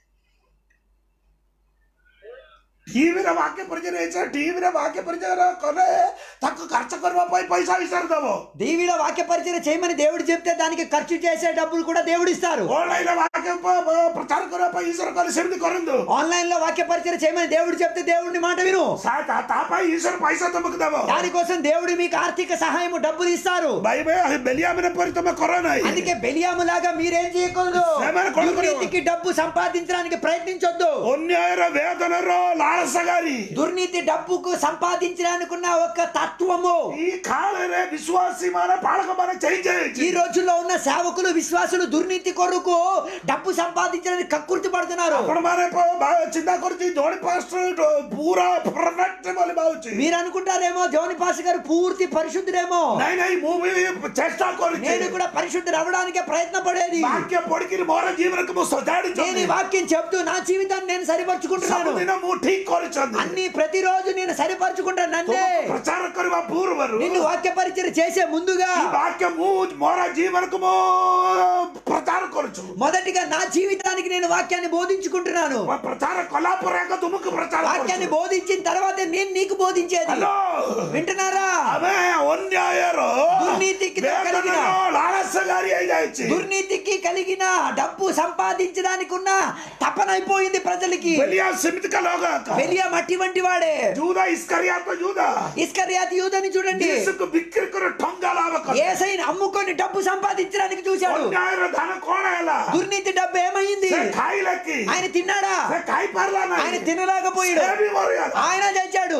ଟିଭିରେ ବାକ୍ୟ ପରିଚୟ ହେଇଛି ଟିଭିରେ ବାକ୍ୟ ପରିଚୟ କଲେ ତାକୁ ଖର୍ଚ୍ଚ କରିବା ପାଇଁ పైసా విసారి ଦବ టీవీలో వాక్య పరిచయం చేయమని దేవుడు చెప్తే దానికి ఖర్చు చేసే డబ్బులు కూడా దేవుడు ఇస్తారు ଅନଲାଇନରେ వాక్య ప- ప- ప్రచార କରିବା ପାଇଁ ଈଶ୍ୱର କହିଲେ ସେମିତି କରନ୍ତୁ ఆన్లైన్ లో వాక్య పరిచయం చేయమని దేవుడు చెప్తే దేవుడిని మాట విను ସା- ତା ତା ପାଇଁ ଈଶ୍ୱର పైసା ତମକୁ ଦବ దానికోసం దేవుడు మీకు ఆర్థిక సహాయం డబ్బులు ఇస్తారు ଭାଇ ବେଲିଆମିନ ପରି ତମେ କର ନାହିଁ అందుకే బెలియాము లాగా మీరేం చేయకూడదు ସେମାନେ କଣ କରିବ? దుర్నీతికి డబ్బు సంపాదించడానికి ప్రయత్నించొద్దు ଅନ୍ୟାୟର వేదనର లాଳసగారి దుర్నీతి డబ్బుకు సంపాదించడానికి ఉన్న ఒక తత్వము ఈ కాଳରେ విశ్వాసీ మన పాలక మన చేంజ్ ఈ రోజుల్లో ఉన్న సేవకులు విశ్వాసులు దుర్నీతి కొరకు డబ్బు సంపాదించడానికి కక్కుర్తి పడుతున్నారు ଆପଣ ମାନେ ପ- ଭା- ଚିନ୍ତା କରୁଛି ଜଣେ ପାଷ୍ଟର ପୁରା ପରଫେକ୍ଟ ବୋଲି ଭାବୁଛି మీరు అనుకుంటారేమో జోని పాస్ గారు పూర్తి పరిశుద్ధుడేమో ନାଇଁ ନାଇଁ ମୁଁ ବି ଚେଷ୍ଟା କରୁଛି నేను కూడా పరిశుద్ధుడు అవడానికే ప్రయత్న పడేది ବାକ୍ୟ ପଢିକିରି ମୋର ଜୀବନକୁ ମୁଁ ସଜାଡିଛି నేను ఈ వాక్యం చెప్తూ నా జీవితాన్ని నేను సరిపరుచుకుంటున్నాను ସବୁଦିନ ମୁଁ ଠିକ କରିଛନ୍ତି అన్ని ప్రతిరోజు నేను సరిపరుచుకుంటాను నన్నే ତୁମକୁ ପ୍ରଚାର କରିବା ପୂର୍ବରୁ నిన్ను వాక్య పరిచయం చేసే ముందుగా ఈ వాక్య ମୁଁ ମୋର ଜୀବନକୁ ମୁଁ ପ୍ରଚାର କରୁଛୁ మొదటిగా నా జీవితానికి నేను వాక్యాన్ని బోధించుకుంటున్నాను ପ୍ରଚାର କଲା ପରେ ଆଗ ତୁମକୁ ପ୍ରଚାର వాక్యాన్ని କରୁଛୁ బోధించిన తర్వాత నేను నీకు బోధించేది ହ୍ୟାଲୋ వింటున్నారా ଆମେ ଅନ୍ୟାୟର ଦୁର୍ନୀତିకి వేదనର కలిగిన లాలసగారి ହେଇଯାଇଛି దుర్నీతికి కలిగిన డబ్బు సంపాదించడానికి ఉన్న తపన అయిపోయింది ప్రజలకి బెలియా సెమితిక లోగా వెలియ మట్టి వంటి వాడే జూదా ఇస్కరియాతో జూదా ఇస్కర్యాతి యూదని చూడండి యేసుకు బిక్రి కొర ఠంగా లాభ కల ఏసైని అమ్ముకొని డబ్బు సంపాదించడానికి చూశాడు ଅନ୍ୟାୟର ଧାନ କଣ ହେଲା దుర్నీతి డబ్బు ఏమైంది ସେ ଖାଇଲା କି ఆయన తిన్నాడా ସେ ଖାଇ ପାରିଲା ఆయన ନାହିଁ తినలేకపోయాడు ସେ ବି ମରିଗଲା ఆయన చచ్చాడు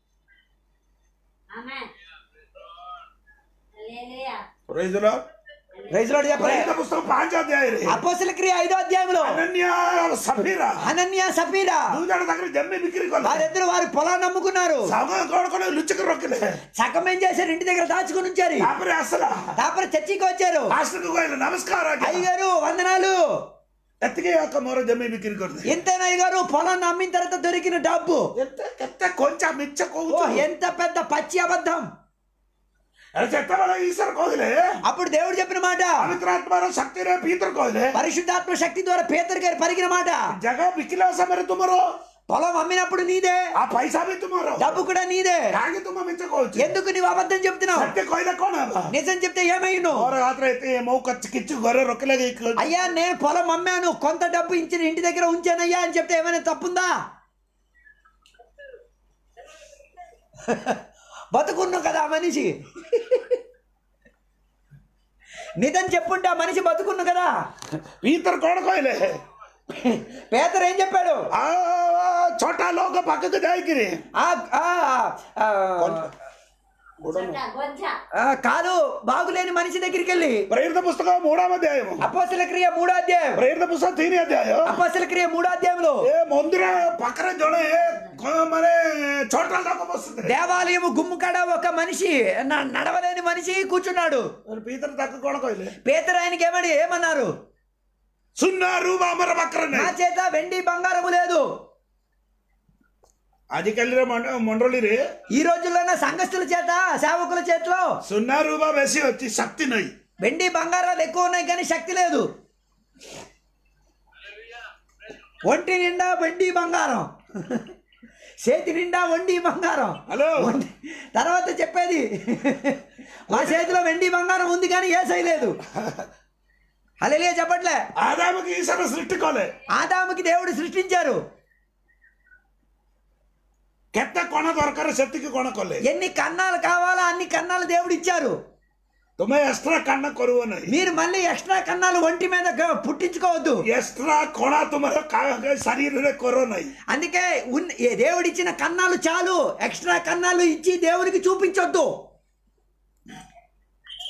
Amen. Hallelujah. Praise the Lord. రైతులో చెప్పలే ప్రేత పుస్తకం ପାଞ୍ଚ ଅଧ୍ୟାୟରେ అపోసల క్రియ ఐదో అధ్యాయంలో అనన్య సఫీరా అనన్య సఫీరా ଦୁଇ ଜଣ ତାଙ୍କର ଜମି ବିକ୍ରି କଲେ వారిద్దరు వారి పొలాన్ని అమ్ముకున్నారు ସାଙ୍ଗ କଣ କଲେ ଲୁଚିକି ରଖିଲେ సగం ఏం చేశారు ఇంటి దగ్గర దాచుకుని ఉంచారు ତାପରେ ଆସିଲା తాపర చర్చికి వచ్చారు ପାଷ୍ଟରକୁ କହିଲେ ନମସ୍କାର ଆଜ୍ଞା అయ్యగారు వందనాలు ଏତିକି ଆକ ମୋର ଜମି ବିକ୍ରି କରିଦେ ఎంతైనా అయ్యగారు పొలాన్ని అమ్మిన తర్వాత దొరికిన డబ్బు ଏତେ କେତେ କଞ୍ଚା ମିଛ ఓ କହୁଛୁ ఎంత పెద్ద పచ్చి అబద్ధం ଆରେ ଯେତେବେଳେ ଈଶ୍ୱର କହିଲେ అప్పుడు దేవుడు చెప్పిన మాట ପବିତ୍ର ଆତ୍ମାର ଶକ୍ତିରେ ପିତର କହିଲେ పరిశుద్ధాత్మ శక్తి ద్వారా పేదరి గారు పరిగిన మాట ଜାଗା ବିକିଲା ସମୟରେ ତୁମର పొలం అమ్మినప్పుడు నీదే ఆ పైసା ବି ତୁମର డబ్బు కూడా నీదే କାହିଁକି ତୁମ ମିଛ କହୁଛି ఎందుకు నీవు అబద్ధం చెప్తున్నావు ସତ୍ୟ କହିଲେ କଣ ହେବ నిజం చెప్తే ఏమైండు ମୋର ହାତରେ ଏତେ ମୋ କଚ କିଛି ଘରେ ରଖିଲେ କି- అయ్యా నేను పొలం అమ్మాను కొంత డబ్బు ఇచ్చిన ఇంటి దగ్గర ఉంచానయ్యా అని చెప్తే ఏమైనా తప్పుందా బతుకున్నావు కదా ఆ మనిషి నిజం చెప్పుంటే ఆ మనిషి బతుకున్నావు కదా ପିତର କଣ କହିଲେ పేదరు ఏం చెప్పాడు ఆ ଛୋଟା ଲୋକ ପାଖକୁ ଯାଇକିରି ఆ ఆ, ఆ, Gota, gota. ఆ, కాదు బాగులేని మనిషి దగ్గరికి వెళ్ళి ప్రేరిత పుస్తకం మూడవ అధ్యాయం అపోసల క్రియ మూడో అధ్యాయం ప్రేరిత పుస్తకం తిని అధ్యాయం అపోసల క్రియ మూడో అధ్యాయంలో ఏ మందిర పక్కన జଣେ କ- ମାନେ ଛୋଟା ଲୋକ ବସୁଥିଲେ దేవాలయము గుమ్ము కాడ ఒక మనిషి న- నడవలేని మనిషి కూర్చున్నాడు ପିତର ତାକୁ କଣ କହିଲେ పేదరు ఆయనకి ఏమని ఏమన్నారు ସୁନା ରୂପ ଆମର ପାଖରେ నా ନାହିଁ చేత వెండి బంగారము లేదు ଆଜିକାଲିର ମଣ୍ଡ- ମଣ୍ଡଳୀରେ ఈ రోజుల్లో సంఘస్థుల చేత సేవకుల చేతిలో ସୁନା ରୂପ ବେଶୀ ଅଛି ଶକ୍ତି ନାହିଁ వెండి బంగారాలు ఎక్కువ ఉన్నాయి కానీ శక్తి లేదు ఒంటి నిండా వెండి బంగారం చేతి నిండా వండి బంగారం హలో ఒంటి- తర్వాత చెప్పేది మా చేతిలో వెండి బంగారం ఉంది కానీ ఏసై లేదు అలెలియా చెప్పట్లే ఆదాముకి ఈశ్వర సృష్టి కలే ఆదాముకి దేవుడు సృష్టించారు କେତେ କଣ ଦରକାର ସେତିକି କଣ କଲେ ఎన్ని కన్నాలు కావాలో అన్ని కన్నాలు దేవుడు ఇచ్చారు ତୁମେ ଏକ୍ସଟ୍ରା କାନ କରିବ ନାହିଁ మీరు మళ్ళీ ఎక్స్ట్రా కన్నాలు ఒంటి మీద గ- పుట్టించుకోవద్దు ଏକ୍ସଟ୍ରା କଣା ତୁମର କା- ଶରୀରରେ କର ନାହିଁ అందుకే ఉన్న ఏ దేవుడిచ్చిన కన్నాలు చాలు ఎక్స్ట్రా కన్నాలు ఇచ్చి దేవునికి చూపించొద్దు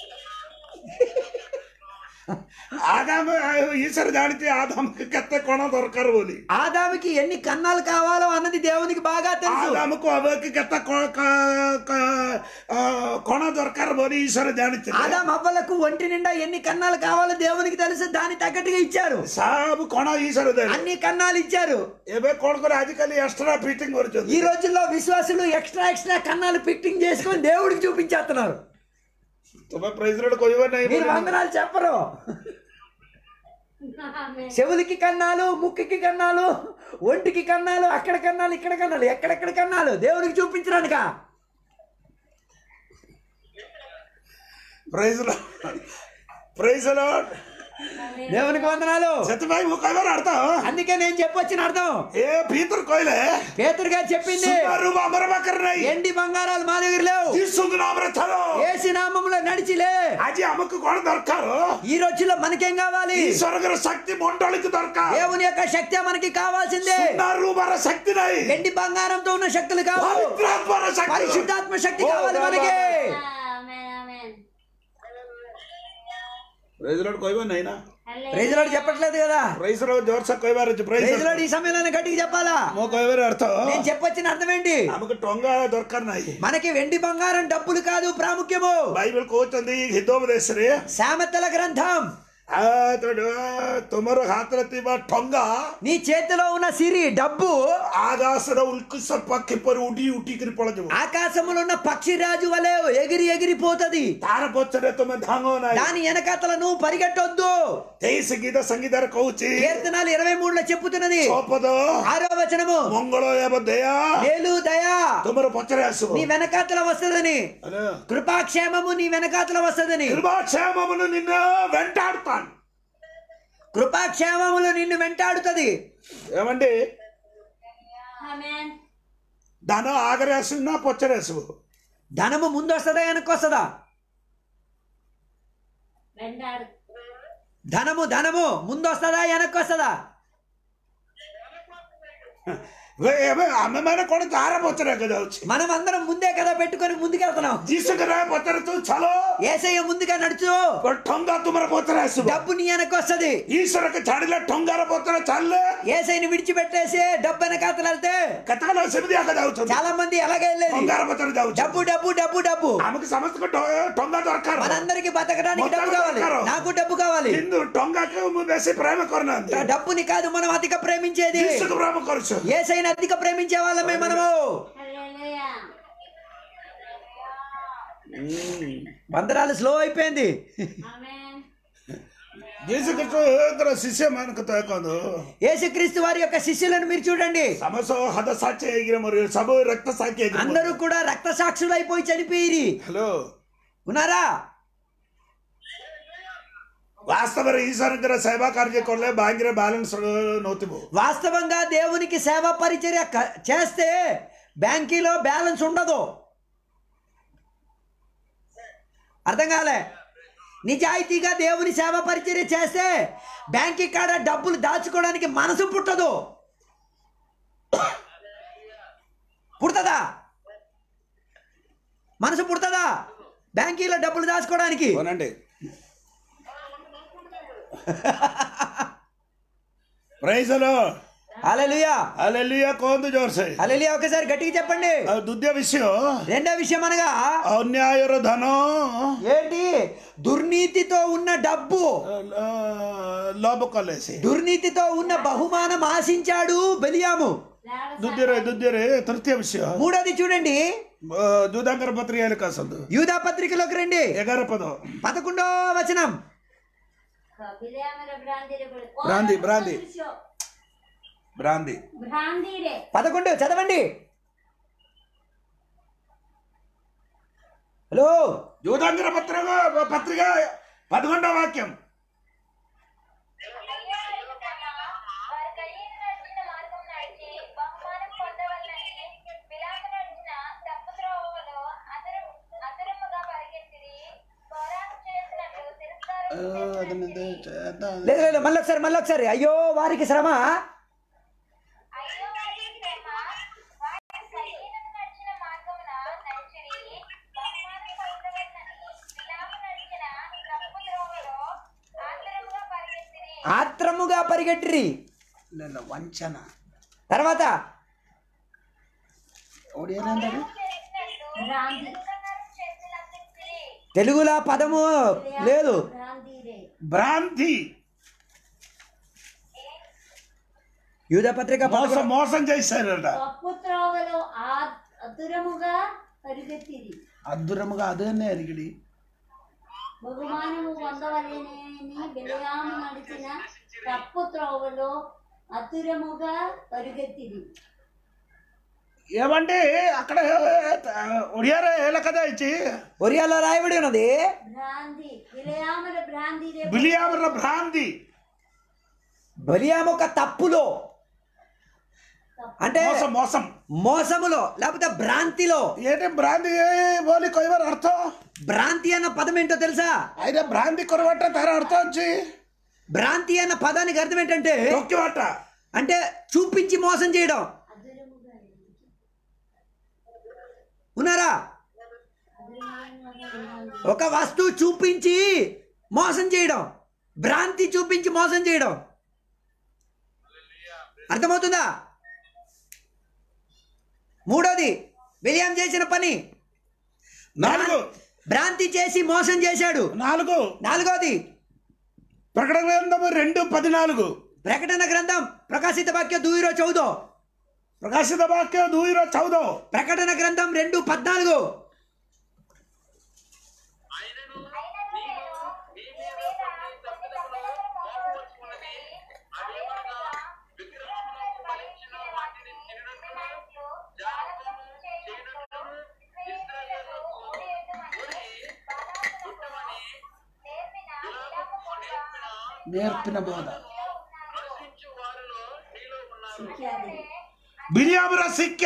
ఆదాము ఈశ్వర జాడితే ఆదాముకి କେତେ କଣ ଦରକାର ବୋଲି ఆదాముకి ఎన్ని కన్నాలు కావాలో అన్నది దేవునికి బాగా తెలుసు ଆଦାମକୁ ଅବକି କେତେ କ- କ- କ- ଅ, କଣ ଦରକାର ବୋଲି ଈଶ୍ୱର ଜାଣିଥିଲେ ఆదాం అవ్వలకు ఒంటి నిండా ఎన్ని కన్నాలు కావాలో దేవునికి తెలుసు దాని తగ్గట్టుగా ఇచ్చారు ସବୁ କଣ ଈଶ୍ୱର ଦେଲେ అన్ని కన్నాలు ఇచ్చారు ଏବେ କଣ କରେ ଆଜିକାଲି ଏକ୍ସଟ୍ରା ଫିଟିଂ ఈ କରୁଛନ୍ତି రోజుల్లో విశ్వాసులు ఎక్స్ట్రా ఎక్స్ట్రా కన్నాలు ఫిట్టింగ్ చేసుకొని దేవుడికి చూపించేస్తున్నారు ତୁମେ ପ୍ରେସିଡେଣ୍ଟ କହିବ ନାହିଁ మీరు ବୋଲି। వందనాలు చెప్పరు ఆమె చెవులకి కన్నాలు ముక్కుకి కన్నాలు ఒంటికి కన్నాలు అక్కడ కన్నాలు ఇక్కడ కన్నాలు ఎక్కడెక్కడ కన్నాలు దేవుడికి చూపించడానిక ପ୍ରେଜ ପ୍ରେଜ ଲର୍ଡ దేవునికి వందనాలు ସେଥିପାଇଁ ମୁଁ କହିବାର ଅର୍ଥ అందుకే నేను చెప్పొచ్చిన అర్థం ଏ ଭିତରୁ କହିଲେ పేతురు గారు చెప్పింది ସୁନାରୁ ଆମର ପାଖରେ ନାହିଁ ఎండి బంగారాలు మా దగ్గర లేవు ଯୀଶୁଙ୍କ ନାମରେ ଥର ఏసి నామంలో నడిచిలే ଆଜି ଆମକୁ କଣ ଦରକାର ఈ రోజుల్లో మనకేం కావాలి ଈଶ୍ୱରଙ୍କର ଶକ୍ତି ମଣ୍ଡଳୀକୁ ଦରକାର దేవుని యొక్క శక్తి మనకి కావాల్సిందే ସୁନାରୁ ବାର ଶକ୍ତି ନାହିଁ ఎండి బంగారంతో ఉన్న శక్తులు కావాలి ପବିତ୍ରାତ୍ମାର ଶକ୍ତି పరిశుద్ధాత్మ శక్తి ఓ కావాలి బాబా. మనకి ఆమెన్ ఆమెన్ ପ୍ରେଜ ଲର୍ଡ କହିବ ନାହିଁ ନା ప్రైజ్ లాడ్ చెప్పట్లేదు కదా ପ୍ରେଜ ଲର୍ଡ ଜୋରସେ କହିବାର ଅଛି ପ୍ରେଜ ప్రైజ్ లాడ్ ఈ సమయంలో గట్టిగా చెప్పాలా ମୋ କହିବାର ଅର୍ଥ నేను చెప్పొచ్చిన అర్థం ఏంటి ଆମକୁ ଟଙ୍କା ଦରକାର ନାହିଁ మనకి వెండి బంగారం డబ్బులు కాదు ప్రాముఖ్యము ବାଇବେଲ କହୁଛନ୍ତି ହିଦୋପଦେଶରେ సామెతల గ్రంథం ଆ, ତ- ତୁମର ହାତରେ ଥିବା ଠଙ୍ଗା నీ చేతిలో ఉన్న సిరి డబ్బు ఆకాశର ఉల్కుశ పକ୍ଷୀ ପରି ଉଡି ଉଠିକିରି ପଳଯିବ ఆకాశములో ఉన్న పక్షిరాజు వలె ఎగిరి ఎగిరిపోతది ତାର ପଛରେ ତୁମେ ଧାଙ୍ଗ ନାହିଁ దాని వెనకాతల నువ్వు పరిగెట్టొద్దు ତେଇଶ ଗୀତ ସଂଗୀତରେ କହୁଛି కీర్తనాలు ఇరవై మూడులో చెప్పుతున్నది ଛପଦ ఆరో వచనము ମଙ୍ଗଳ ଏବଂ ଦୟା మేలు దయా ତୁମର ପଛରେ ଆସିବ నీ వెనకాతల వస్తదని అరే, కృపాక్షేమము నీ వెనకాతల వస్తదని కృపాక్షేమమును నిన్ను వెంటాడుతాను కృపాక్షేమములు నిన్ను వెంటాడుతది ఏమండి ఆమెన్ ధన ఆగరే ଆସିବୁ ନା ପଛରେ ଆସିବୁ ధనము ముందు వస్తుందా వెనక్కి వస్తుందా వెంటాడు ధనము ధనము ముందు వస్తుందా వెనక్కి వస్తుందా ଏ- ଏବେ ଆମେମାନେ କଣ କାହାର ପଛରେ ଏକା ଯାଉଛି మనం అందరం ముందే కదా పెట్టుకొని ముందుకెళ్తున్నాం ଯୀଶୁଙ୍କର ପଛରେ ତୁ ଚାଲ ఏసయ్య ముందుగా నడుచు ଠଙ୍ଗା ତୁମର ପଛରେ ଆସିବ డబ్బు నీ వెనక్కి వస్తుంది ଈଶ୍ୱରକୁ ଛାଡ଼ିଲେ ଠଙ୍ଗାର ପଛରେ ଚାଲିଲେ ఏసైని విడిచిపెట్టేసి డబ్బు వెనకాతలు వెళ్తే କେତେବେଳେ ସେମିତି ଏକା ଯାଉଛନ୍ତି చాలా మంది అలాగే వెళ్ళేది ଠଙ୍ଗାର ପଛରେ ଯାଉଛି డబ్బు డబ్బు డబ్బు డబ్బు ଆମକୁ ସମସ୍ତଙ୍କୁ ଟ- ଟଙ୍କା ଦରକାର మనందరికి బతకడానికి మొత్తం డబ్బు కావాలి దొరకరు. నాకు డబ్బు కావాలి କିନ୍ତୁ ଟଙ୍କାକୁ ମୁଁ ବେଶୀ ପ୍ରେମ କରୁନାହାନ୍ତି డబ్బుని కాదు మనం అధిక ప్రేమించేది ଯୀଶୁକୁ ପ୍ରେମ କରୁଛୁ ఏసైని అధిక ప్రేమించే వాళ్ళమే మనము హల్లెలూయా బందరాలు స్లో అయిపోయింది ఆమెన్ ଯୀଶୁ ଖ୍ରୀଷ୍ଟଙ୍କର ଶିଷ୍ୟମାନଙ୍କ ତ ଦେଖନ୍ତୁ యేసుక్రీస్తు వారి యొక్క శిష్యులను మీరు చూడండి ସମସ୍ତ ହଦ ସାକ୍ଷୀ ହେଇକିରି ମରିବେ ସବୁ ରକ୍ତ ସାକ୍ଷୀ ହେଇକିରି అందరూ కూడా రక్త సాక్షులు అయిపోయి చనిపోయి ହ୍ୟାଲୋ ఉన్నారా ବାସ୍ତବରେ ଈଶ୍ୱରଙ୍କର ସେବା କାର୍ଯ୍ୟ କଲେ ବ୍ୟାଙ୍କରେ ବାଲାନ୍ସ ନଉଥିବ వాస్తవంగా దేవునికి సేవ పరిచర్య క- చేస్తే బ్యాంకీలో బ్యాలెన్స్ ఉండదు అర్థం కాలే నిజాయితీగా దేవుని సేవ పరిచర్య చేస్తే బ్యాంకీ కాడ డబ్బులు దాచుకోవడానికి మనసు పుట్టదు పుడుతుందా మనసు పుడుతుందా బ్యాంకీలో డబ్బులు దాచుకోవడానికి అవునండి ప్రైజలో అలెలుయా అల్లెలుయా కోందు జోర్సే అలెలుయా ఒకసారి గట్టిగా చెప్పండి ଆଉ ଦ୍ୱିତୀୟ విషୟ రెండో విషయం అనగా ଅନ୍ୟାୟର ଧନ ఏంటి దుర్నీతితో ఉన్న డబ్బు ଲଭ କଲେ ସେ దుర్నీతితో ఉన్న బహుమానం ఆశించాడు బెలియాము లాడ ଦ୍ୱିତୀୟରେ ଦ୍ୱିତୀୟରେ ତୃତୀୟ విషୟ మూడోది చూడండి ଯୁଦାଙ୍କର ପତ୍ରିକା ଲେଖା ଆସନ୍ତୁ యూదా పత్రికలోకి రండి ଏଗାର పଦ పదకొండో వచనం బిలియామర భ్రాంతిరే పడి భ్రాంతి, భ్రాంతి. బ్రాంది భ్రాంతిరే పదకొండు చదవండి హలో యూదాంగర పత్రిక పత్రిక పదకొండవ వాక్యం అయ్యా ఇస్తామా? వారి కయ్యను నడిచిన మార్గం నడిచి బహుమానం పొందవలనని బిలాము నడిచిన తప్పు త్రోవలో అతరు అతరముగా పరిగెత్తిరి కోరాకు చేసినట్లు తిరస్కారం లేదు లేదు మళ్ళీ ఒకసారి మళ్ళీ ఒకసారి అయ్యో వారికి శ్రమ అయ్యో వారి శ్రమ వారి కయ్యను నడిచిన మార్గమున నడిచిరి బహుమానం పొందవలనని బిలాము నడిచిన తప్పు త్రోవలో ఆతరముగా ఆత్రముగా పరిగెట్టిరి లేదు వంచన తర్వాత ఒడియాలంటారు భ్రాంతి చేతులందించి తెలుగులో పదము లేదు భ్రాంతి రే భ్రాంతి యూద పత్రిక మోసం మోసం చేశారట తప్పు త్రోవలో ఆ- అతురముగా పరిగెత్తిరి అద్దురముగా అదే ఎరిగిడి బహుమానము పొందవలెనని బిలయాము నడిచిన తప్పు త్రోవలో అతురముగా పరిగెత్తిరి ఏమంటే అక్కడ ఒడియార ఏల కదా ఇచ్చి ఒరియాలో రాయబడి ఉన్నది భ్రాంతి బిలయాముల భ్రాంతి రే బిలియామర భ్రాంతి బలియాము ఒక తప్పులో అంటే మోసం మోసం మోసములో లేకపోతే భ్రాంతిలో ఏంటి భ్రాంతి బోలి కొయ్యవారు అర్థం భ్రాంతి అన్న పదం ఏంటో తెలుసా అయితే భ్రాంతి కొరవట్ట తర అర్థం వచ్చి భ్రాంతి అన్న పదానికి అర్థం ఏంటంటే తొక్కివట్ట అంటే చూపించి మోసం చేయడం అదురముగా ఉన్నారా ఒక వస్తువు చూపించి మోసం చేయడం భ్రాంతి చూపించి మోసం చేయడం అర్థమవుతుందా మూడోది విలియం చేసిన పని నాలుగు భ్రాంతి చేసి మోసం చేశాడు నాలుగు నాలుగోది ప్రకటన గ్రంథము రెండు పద్నాలుగు ప్రకటన గ్రంథం ప్రకాశిత వాక్య దూయిరో చౌదో ప్రకాశిత వాక్య దూయిరో చౌదో ప్రకటన గ్రంథం రెండు పద్నాలుగు అయినను నేను మీ మీద కొన్ని తప్పిదములు మోపవచ్చున్నది అదేమనగా విగ్రహములకు బలించిన వాటిని తినటమును జాగ్రత్తము చేయటమును ఇశ్రాయేలులకు ఊరి పుట్టమని విలాపము నేర్పిన నేర్పిన బోధ నశించు వారిలో నీలో ఉన్నారు శిక్షాది బిలియాముర సిక్క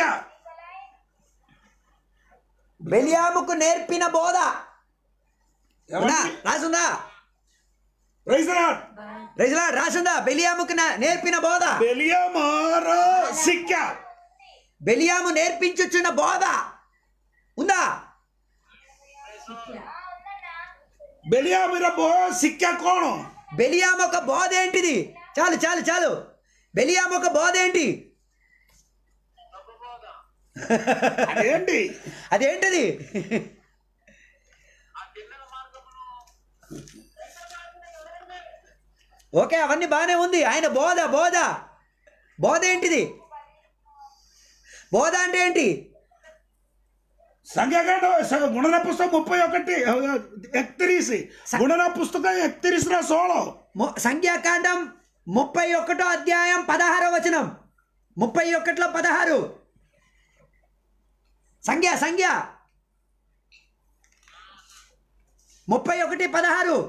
బెలియాముకు నేర్పిన బోధ ఉందా? ఏమండి? రాసుందా Praise the Lord. రైజులా రాసుందా బెలియాముకు నా- నేర్పిన బోధ బెలియామార సిక్క బెలియాము నేర్పించుచున్న బోధ ఉందా శిక్ష బెలియామిర బో సిక్క కోణ బెలియాము ఒక బోధ ఏంటిది చాలు చాలు చాలు బెలియాము ఒక బోధ ఏంటి అదేంటి అదేంటిది ఓకే అవన్నీ బాగానే ఉంది ఆయన బోధ బోధ బోధ ఏంటిది బోధ అంటే ఏంటి సంఖ్యాకాండ స- గుణన పుస్తకం ముప్పై ఒకటి ఎక్తిరిసి గుణన పుస్తకం ఎక్తిరిసిన సోళం ము- సంఖ్యాకాండం ముప్పై ఒకటో అధ్యాయం పదహారో వచనం ముప్పై ఒకటిలో పదహారు సంఖ్య సంఖ్య ముప్పై ఒకటి పదహారు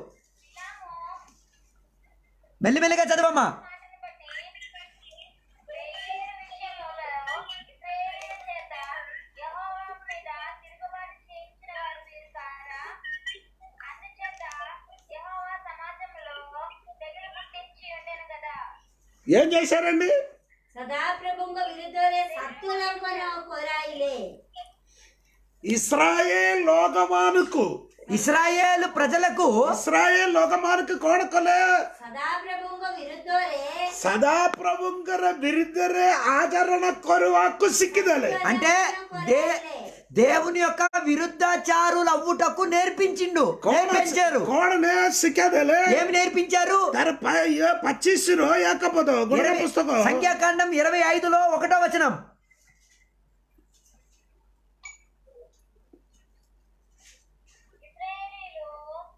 మెల్లిమెల్లిగా చదవమ్మా మాటను బట్టి వేరు విషయములలో ఇశ్రాయేలీయుల చేత యెహోవా మీద తిరుగుబాటు చేయించిన వారు మీరు కారా అందుచేత యెహోవా సమాజంలో తెగులు పుట్టించి ఉండెను కదా ఏం చేశారండి సదాప్రభుంగ విరుద్ధోరే సత్తులంకొన కోరాయిలే ఇస్రాయేల్ లోకమానుకు ఇస్రాయేల్ ప్రజలకు ఇస్రాయేల్ లోకమానుకు కోడకొలే సదాప్రభుంగ విరుద్ధోరే ಸದಾ ಪ್ರಭುಂಕರ ಬಿರಿದರೆ ಆಚರಣ ಕೊರುವಾಕು ಸಿಕ್ಕಿದಳೆ అంటే దే దేవుని యొక్క విరుద్ధాచారులు అవ్వుటకు నేర్పించిండు నేర్పించారు ಕೋಣನೆ ಸಿಕ್ಕದಲೆ ఏమి నేర్పించారు ತರ పచ్చిసిరో ಯಾಕಪ್ಪದು ಗುಣ ఇరవై- పుస్తకం సంఖ్యాకాండం ఇరవై ఐదులో ఒకటో వచనం ఇశ్రాయేలీయులు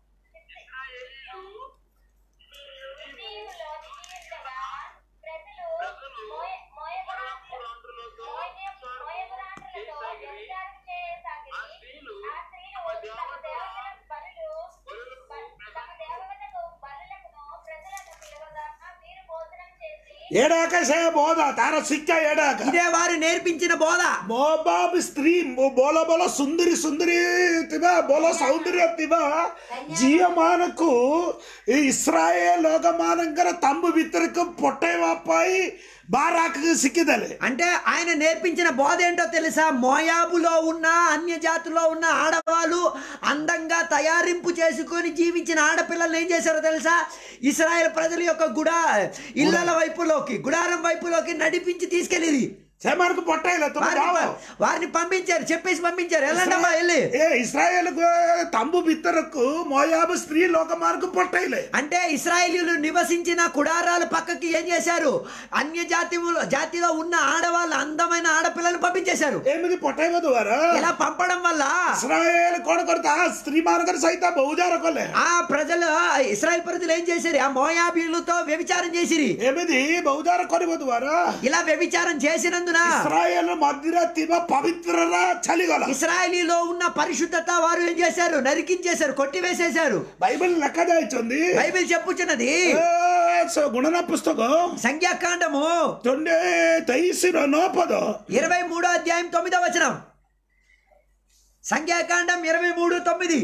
సిరియనులో నిలిచిండగా ప్రజలు మోయ- మోయబరాండ్రులతో మోయ- మోయబరాండ్రులతో వ్యభిచారం చేయసాగిరి. ఆ స్త్రీలు తమ దేవతలకు బలులు తమ దేవతలకు బలులకును ప్రజలను పిలవగా మీరు భోజనం చేసి ఏడాక బోధ తార సిక్క ఏడాక ఇదే వారు నేర్పించిన బోధ మోబాబ్ స్త్రీ ಮೊ- ಬೋಲ ಬೋಲ ಸುಂದರಿ ಸುಂದರಿ ತಿಬ ಬೋಲ ಸೌಂದರ್ಯ ತಿಬ ಜೀವಮಾನಕ್ಕೂ ಈ ಇಸ್ರಾಯೇಲ್ ಲೋಕಮಾನಂಕರ ತಂಬು ಬಿತ್ತರಕ್ಕೆ ಪೊಟ್ಟೆ ವಾಪಾಯಿ ಬಾರಾಕ್ ಸಿಕ್ಕಿದಲ್ಲಿ అంటే ఆయన నేర్పించిన బోధ ఏంటో తెలుసా మోయాబులో ఉన్న అన్య జాతుల్లో ఉన్న ఆడవాళ్ళు అందంగా తయారింపు చేసుకొని జీవించిన ఆడపిల్లల్ని ఏం చేశారో తెలుసా ఇస్రాయేల్ ప్రజల యొక్క గుడా ఇళ్ళల వైపులోకి గుడారం వైపులోకి నడిపించి తీసుకెళ్ళింది సేమానికి పొట్ట ಇಲ್ಲ ತುಂಬ వారిని ಬಾವು. ప- వారిని పంపించారు చెప్పేసి పంపించారు వెళ్ళండమ్మా వెళ్ళి ఏ ఇస్రాయేల్ ತಂಬು ಬಿತ್ತರಕ್ಕೂ మోయాబు స్త్రీ లోకమార్గ పొట్ట ఇలే అంటే ఇస్రాయేలీలు నివసించిన కుడారాలు పక్కకి ఏం చేశారు అన్య జాతి జాతిలో ఉన్న ఆడవాళ్ళు అందమైన ఆడపిల్లలు పంపించేశారు ఏమిది పొట్ట ఇవ్వదు వారు ఇలా పంపడం వల్ల ఇస్రాయేల్ కొడకొడత స్త్రీ మార్గం సైత బహుజార కొల్లే ఆ ప్రజలు ఇస్రాయల్ ప్రజలు ఏం చేశారు ఆ మోయాబీలతో వ్యభిచారం చేసిరి ఏమిది బహుజార కొనివద్దు వారు ఇలా వ్యభిచారం చేసినందున ఇస్రాయేల్ మధ్య తిమ పవిత్రర చలిగల ఇస్రాయలీలో ఉన్న పరిశుద్ధత వారు ఏం చేశారు నరికించేశారు కొట్టివేసేశారు బైబిల్ లెక్క దాయిచుంది బైబిల్ చెప్పుచున్నది గుణన పుస్తకం సంఖ్యాకాండము తొండే తైసిన నోపదు ఇరవై మూడో అధ్యాయం తొమ్మిదో వచనం సంఖ్యాకాండం ఇరవై మూడు తొమ్మిది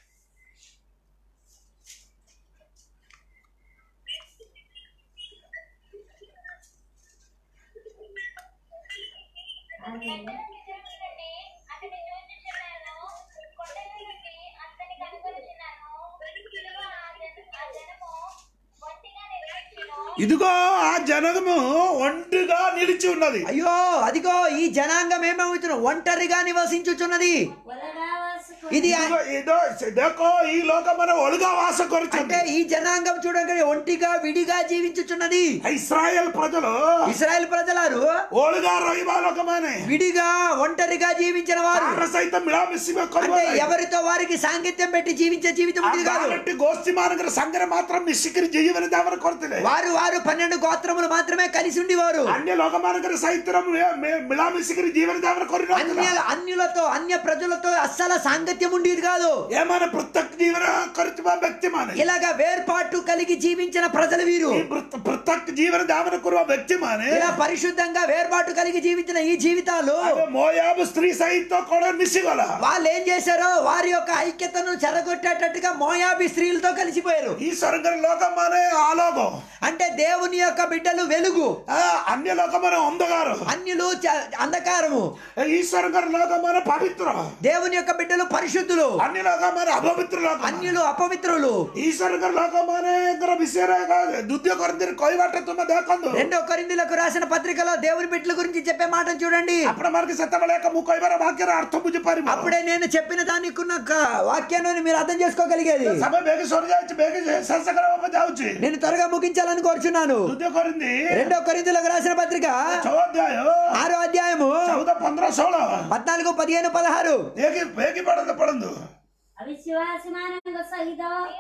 నుండి అతని చూచుచున్నాను కొండల నుండి అతని కనుగొనుచున్నాను ఇదిగో ఆ జన- ఆ జనము ఒంటిగా నిలవచ్చును ఇదిగో ఆ జనము ఒంటిగా నిలిచి ఉన్నది అయ్యో అదిగో ఈ జనాంగం ఏమవుతున్న ఒంటరిగా నివసించుచున్నది ఒలగావాసుకు ఇది ఆ- ఇదిగో ఇదో దేకో ఈ లోకమున ఒలుగా వాస అంటే కొరుచుంది ఈ జనాంగం చూడండి ఒంటిగా విడిగా జీవించుచున్నది ఇస్రాయేల్ ప్రజలు ఇస్రాయల్ ప్రజలారు ఓలుగా రొయ్యబా లోకమానే విడిగా ఒంటరిగా జీవించిన వారు ఆర సైతం మిళామిస్సిమే అంటే కొనుగోలు ఎవరితో వారికి సాంగిత్యం పెట్టి జీవించే జీవితం ఇది కాదు కాబట్టి గోష్ఠి మానగర సంగర మాత్రం మిస్సికిరి జీవన దేవర కొరతలే వారు వారు పన్నెండు గోత్రములు మాత్రమే కలిసి ఉండేవారు అన్య లోకమానగర సైత్రం మిళామిస్సికిరి జీవన దేవర అన్య కొరిన అన్యులతో అన్య ప్రజలతో అస్సలు సాంగత్యం ఉండేది కాదు ఏమైనా ప్రత్యక్ జీవన కొరిచిమా వ్యక్తి మానే ఇలాగా వేర్పాటు కలిగి జీవించిన ప్రజలు వీరు ఈ పృథ- పృథక్ జీవన దావన కురువ వ్యక్తి మానే ఇలా పరిశుద్ధంగా వేర్పాటు కలిగి జీవించిన ఈ జీవితాలు అదే మోయాబు స్త్రీ సైతం కూడా మిస్సిగల వాళ్ళు ఏం చేశారో వారి యొక్క ఐక్యతను చెరగొట్టేటట్టుగా మోయాబి స్త్రీలతో కలిసిపోయారు ఈ స్వర్గ లోకమానే ఆలోకం అంటే దేవుని యొక్క బిడ్డలు వెలుగు ఆ, అన్య లోకమానే అంధకారం అన్యులు చ- అంధకారము ఈ స్వర్గ లోకమానే పవిత్ర దేవుని యొక్క బిడ్డలు పరిశుద్ధులు అన్య లోకమానే అపవిత్ర లోకం అన్యులు అపవిత్రులు ಈ ಸರ್ಕಾರ ಲೋಕಮಾನೆ ಬಿಸಿರಾಗ ದುದ್ಯ ಕೊರಂದಿರ ಕೊಯ್ವಾಟ ತುಂಬ ದೇಕೊಂದು రెండో కొరిందులకు రాసిన పత్రికలో దేవుని బిడ్డల గురించి చెప్పే మాటను చూడండి ಅಪ್ಪಣ ಮಾರ್ಗ ಸತ್ತಬಳಕ ಮುಕೊಯ್ಬರ ವಾಕ್ಯರ ಅರ್ಥ ಬುಜಿ ಪಾರಿ అప్పుడే నేను చెప్పిన దానికి ఉన్న క- వాక్యాన్ని మీరు అర్థం చేసుకోగలిగేది ಸಭೆ ಬೇಗ ಸೊರಜಾಯ್ತು ಬೇಗ ಸಸಕರ ಒಬ್ಬ ಜಾವುಚಿ నేను త్వరగా ముగించాలని కోరుచున్నాను ದುದ್ಯ ಕೊರಿಂದಿ రెండో కొరిందులకు రాసిన పత్రిక ಚೌಧ್ಯಾಯ ఆరో అధ్యాయము ಚೌದ ಪಂದ್ರ ಸೋಳ పద్నాలుగు పదిహేను పదహారు ಹೇಗೆ ಬೇಗಿ ಪಡೆದ ಪಡೆದು అవిశ్వాసి మానంగ సహిత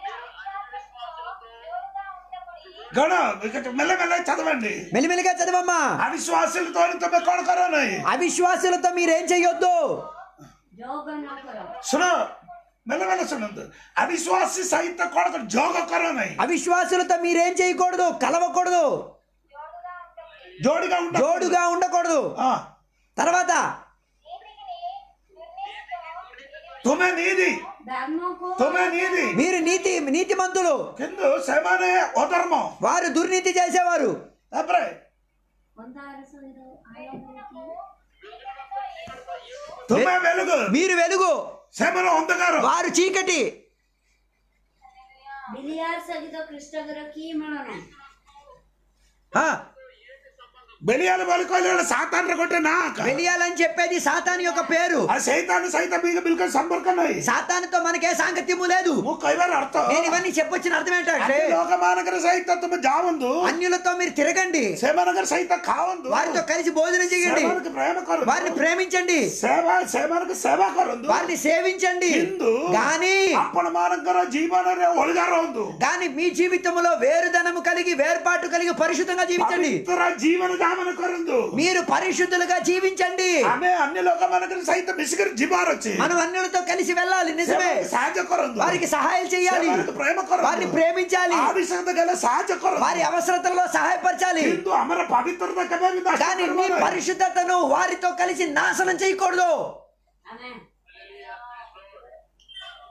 జోరుగా ఉండకుడి ಗಣ ఇక్కడ మెల్ల మెల్ల చదవండి మెల్లిమెల్లిగా చదవమ్మా అవిశ్వాసులతో తొమ్మిది కొనకరానాయి అవిశ్వాసులతో మీరేం చెయ్యొద్దు జోగ నొకర సున మెల్ల మెల్ల సునందు అవిశ్వాసి సహిత కొడక జోగ కరానాయి అవిశ్వాసులతో మీరేం చేయకూడదు కలవకూడదు జోడిగా ఉండ జోడుగా ఉండకూడదు ఆ, తర్వాత నీతికి నిర్ణయించుకో తుమ్మె నీది ధర్మకు తుమ్మె నీది మీరు నీతి నీతిమంతులు కింద సేమానే అధర్మం వారు దుర్నీతి చేసేవారు అబ్రే కొంత అరసందు ఆలోచనకి తుమ్మె వెలుగు మీరు వెలుగు సేమన అంధకారం వారు చీకటి బిలియార్ సహిత కృష్ణగుర కీ మణన ఆ, బెలియాలు పలుకోలేడు సాతాన్ కొట్టే నాక వెలియాలని చెప్పేది సాతాను యొక్క పేరు ఆ సైతాన్ని సైతం మీద బిల్క సంపర్కన్నాయి సాతానుతో మనకే సాంగత్యము లేదు కైవారు అర్థం నేను ఇవన్నీ చెప్పొచ్చిన అర్థం ఏంటంటే లోకమానగర సైత తుమ్మ జావందు అన్యులతో మీరు తిరగండి సేమనగర సైత కావందు వారితో కలిసి భోజనం చేయండి సేవనకు ప్రేమ కొరందు వారిని ప్రేమించండి సేవ సేవనకు సేవ కొరందు వారిని సేవించండి ಹಿಂದು కానీ ಅಪ್ಪನ ಮಾನಕರ ಜೀವನ ಒಳಗಾರ ಒಂದು కానీ మీ జీవితంలో వేరుదనము కలిగి వేర్పాటు కలిగి పరిశుద్ధంగా జీవించండి ಪವಿತ್ರ ಜೀವನ ದಾಮನ ಕೊರಂದು మీరు పరిశుద్ధులుగా జీవించండి ಆಮೆ ಅನ್ಯ ಲೋಕ ಮಾನಕರ ಸಹಿತ ಬಿಸಿಗರ ಜಿಬಾರೊಚ್ಚಿ మనం అన్యులతో కలిసి వెళ్ళాలి నిజమే ಸಹಜ ಕೊರಂದು వారికి సహాయం చేయాలి ಸೇವನకు ಪ್ರೇಮ వారిని ಕೊರಂದು ప్రేమించాలి ಆ ವಿಷಯದಗೆಲ್ಲ ಸಹಜ ಕೊರಂದು వారి అవసరతల్లో సహాయపరచాలి ಹಿಂದು ಅಮರ ಪವಿತ್ರದ ಕಬಾಬಿದ కానీ మీ పరిశుద్ధతను వారితో కలిసి నాశనం చేయకూడదు ఆమె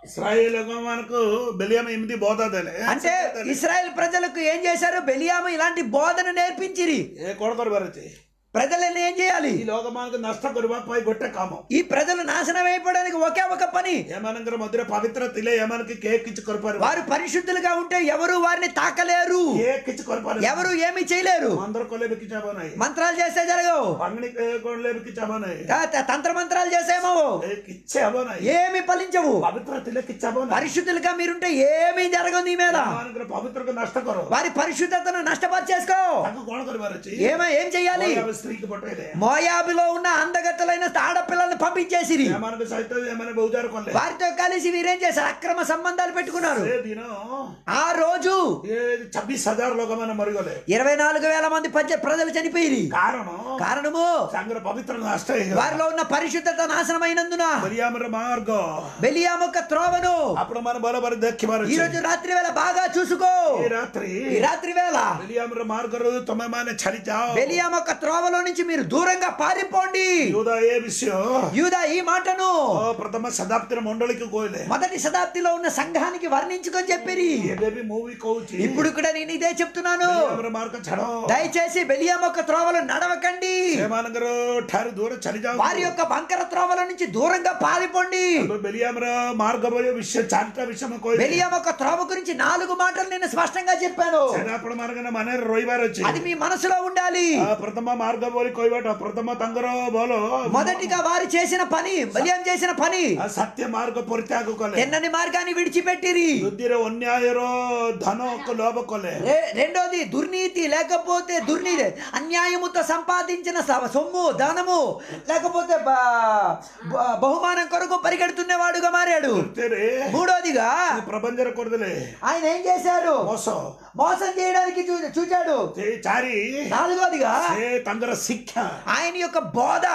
ఇస్రాయేల్ మనకు బెలియం ఎనిమిది బోధ దేలే అంటే ఇస్రాయెల్ ప్రజలకు ఏం చేశారు బెలియాము ఇలాంటి బోధన నేర్పించిరి ఏ కొడకరు బరచి ప్రజలను ఏం చేయాలి ఈ లోకమానకు నష్ట కొరిబా పై గొట్టె కామం ఈ ప్రజలు నాశనం అయిపోవడానికి ఒకే ఒక పని ఏమనంగర మధుర పవిత్ర తిలే ఏమనకి కేక్ ఇచ్చి కొరపారు వారు పరిశుద్ధులుగా ఉంటే ఎవరు వారిని తాకలేరు కేక్ ఇచ్చి కొరపారు ఎవరు ఏమి చేయలేరు అందరు కొలే బిక్కి చాబానాయి మంత్రాలు చేస్తే జరగవు పంగని కొలే బిక్కి చాబానాయి త- త- తంత్ర మంత్రాలు చేసేమో కేక్ ఇచ్చే అబానాయి ఏమి ఫలించవు పవిత్ర తిలకి చాబానాయి పరిశుద్ధులుగా మీరుంటే ఏమీ జరగదు నీ మీద ఏమనంగర పవిత్రకు నష్ట కొరు వారి పరిశుద్ధతను నష్టపరిచేసుకో ତାକୁ କଣ କରିବାର ଅଛି ఏమ ఏం చెయ్యాలి ମୋଆବ ସ୍ତ୍ରୀକି ପଠେଇଲେ మోయాబులో ఉన్న అందగత్తలైన ఆడపిల్లల్ని పంపించేసిరి ଏମାନଙ୍କ ସହିତ ଏମାନେ ବହୁଜାର କଲେ వారితో కలిసి వీరేం చేశారు అక్రమ సంబంధాలు పెట్టుకున్నారు ସେ ଦିନ ఆ రోజు ଏ ଛବିଶ ହଜାର ଲୋକମାନେ ମରିଗଲେ ఇరవై నాలుగు వేల మంది పంచ ప్రజలు చనిపోయి କାରଣ కారణము ତାଙ୍କର ପବିତ୍ର ନଷ୍ଟ ହେଇଗଲା వారిలో ఉన్న పరిశుద్ధత నాశనమైనందున ମରିୟାମର ମାର୍ଗ బెలియామొక్క త్రోవను ଆପଣ ମାନେ ଭଲ ଭାବରେ ଦେଖିବାର ఈ ଅଛି రోజు రాత్రి వేళ బాగా చూసుకో ଏ ରାତ୍ରି ఈ రాత్రి వేళ ମରିୟାମର ମାର୍ଗରୁ ତମେ ମାନେ ଛାଡି ଯାଅ బెలియామొక్క త్రోవలో నుంచి మీరు దూరంగా పారిపోండి యూద ఏ విషయం యూదా ఈ మాటను ଓ ପ୍ରଥମ ଶତାବ୍ଦୀର ମଣ୍ଡଳୀକୁ କହିଲେ మొదటి శతాబ్దిలో ఉన్న సంఘానికి వర్ణించుకొని చెప్పిరి ଏବେ ବି ମୁଁ ବି କହୁଛି ఇప్పుడు కూడా నేను ఇదే చెప్తున్నాను ମରିୟାମର ମାର୍ଗ ଛାଡ దయచేసి బెలియామొక్క త్రోవలో నడవకండి ସେମାନଙ୍କର ଠାରୁ ଦୂର ଛାଡି ଯାଅ వారి యొక్క బంకర త్రోవల నుంచి దూరంగా పారిపోండి బెలియామర మార్గ విషయం చారిట విషయం କହିଲେ బెలియామొక్క త్రోవ గురించి నాలుగు మాటలు నేను స్పష్టంగా చెప్పాను ସେଟା ଆପଣ ମାନଙ୍କର ମନରେ ରହିବାର ଅଛି అది మీ మనసులో ఉండాలి ఆ ప్రథమ మార్గ ବୋଲି କହିବାଟା ପ୍ରଥମ ତାଙ୍କର ଭଲ మొదటిగా వారు చేసిన పని బలియం చేసిన పని ఆ సత్య మార్గ పరిత్యాଗ కଲେ తిన్నని మార్గాన్ని విడిచిపెట్టిరి ବୃଦ୍ଧିରେ ଅନ୍ୟାୟର ଧନ ଲୋଭ କଲେ రె- రెండోది దుర్నీతి లేకపోతే దుర్నీతి అన్యాయముతో సంపాదించిన స- సొమ్ము ధనము లేకపోతే బ- బ- బహుమానం కొరకు పరిగెడుతున్నవాడుగా మారాడు ତୃତୀୟରେ మూడోదిగా ପ୍ରବଞ୍ଚନ କରିଦେଲେ ఆయన ఏం చేశాడు ମోସ మోసం చేయడానికి చూ చూచాడు ସେ ଚାରି నాలుగోదిగా ସେ ତାଙ୍କର ଶିକ୍ଷା ఆయన యొక్క బోధ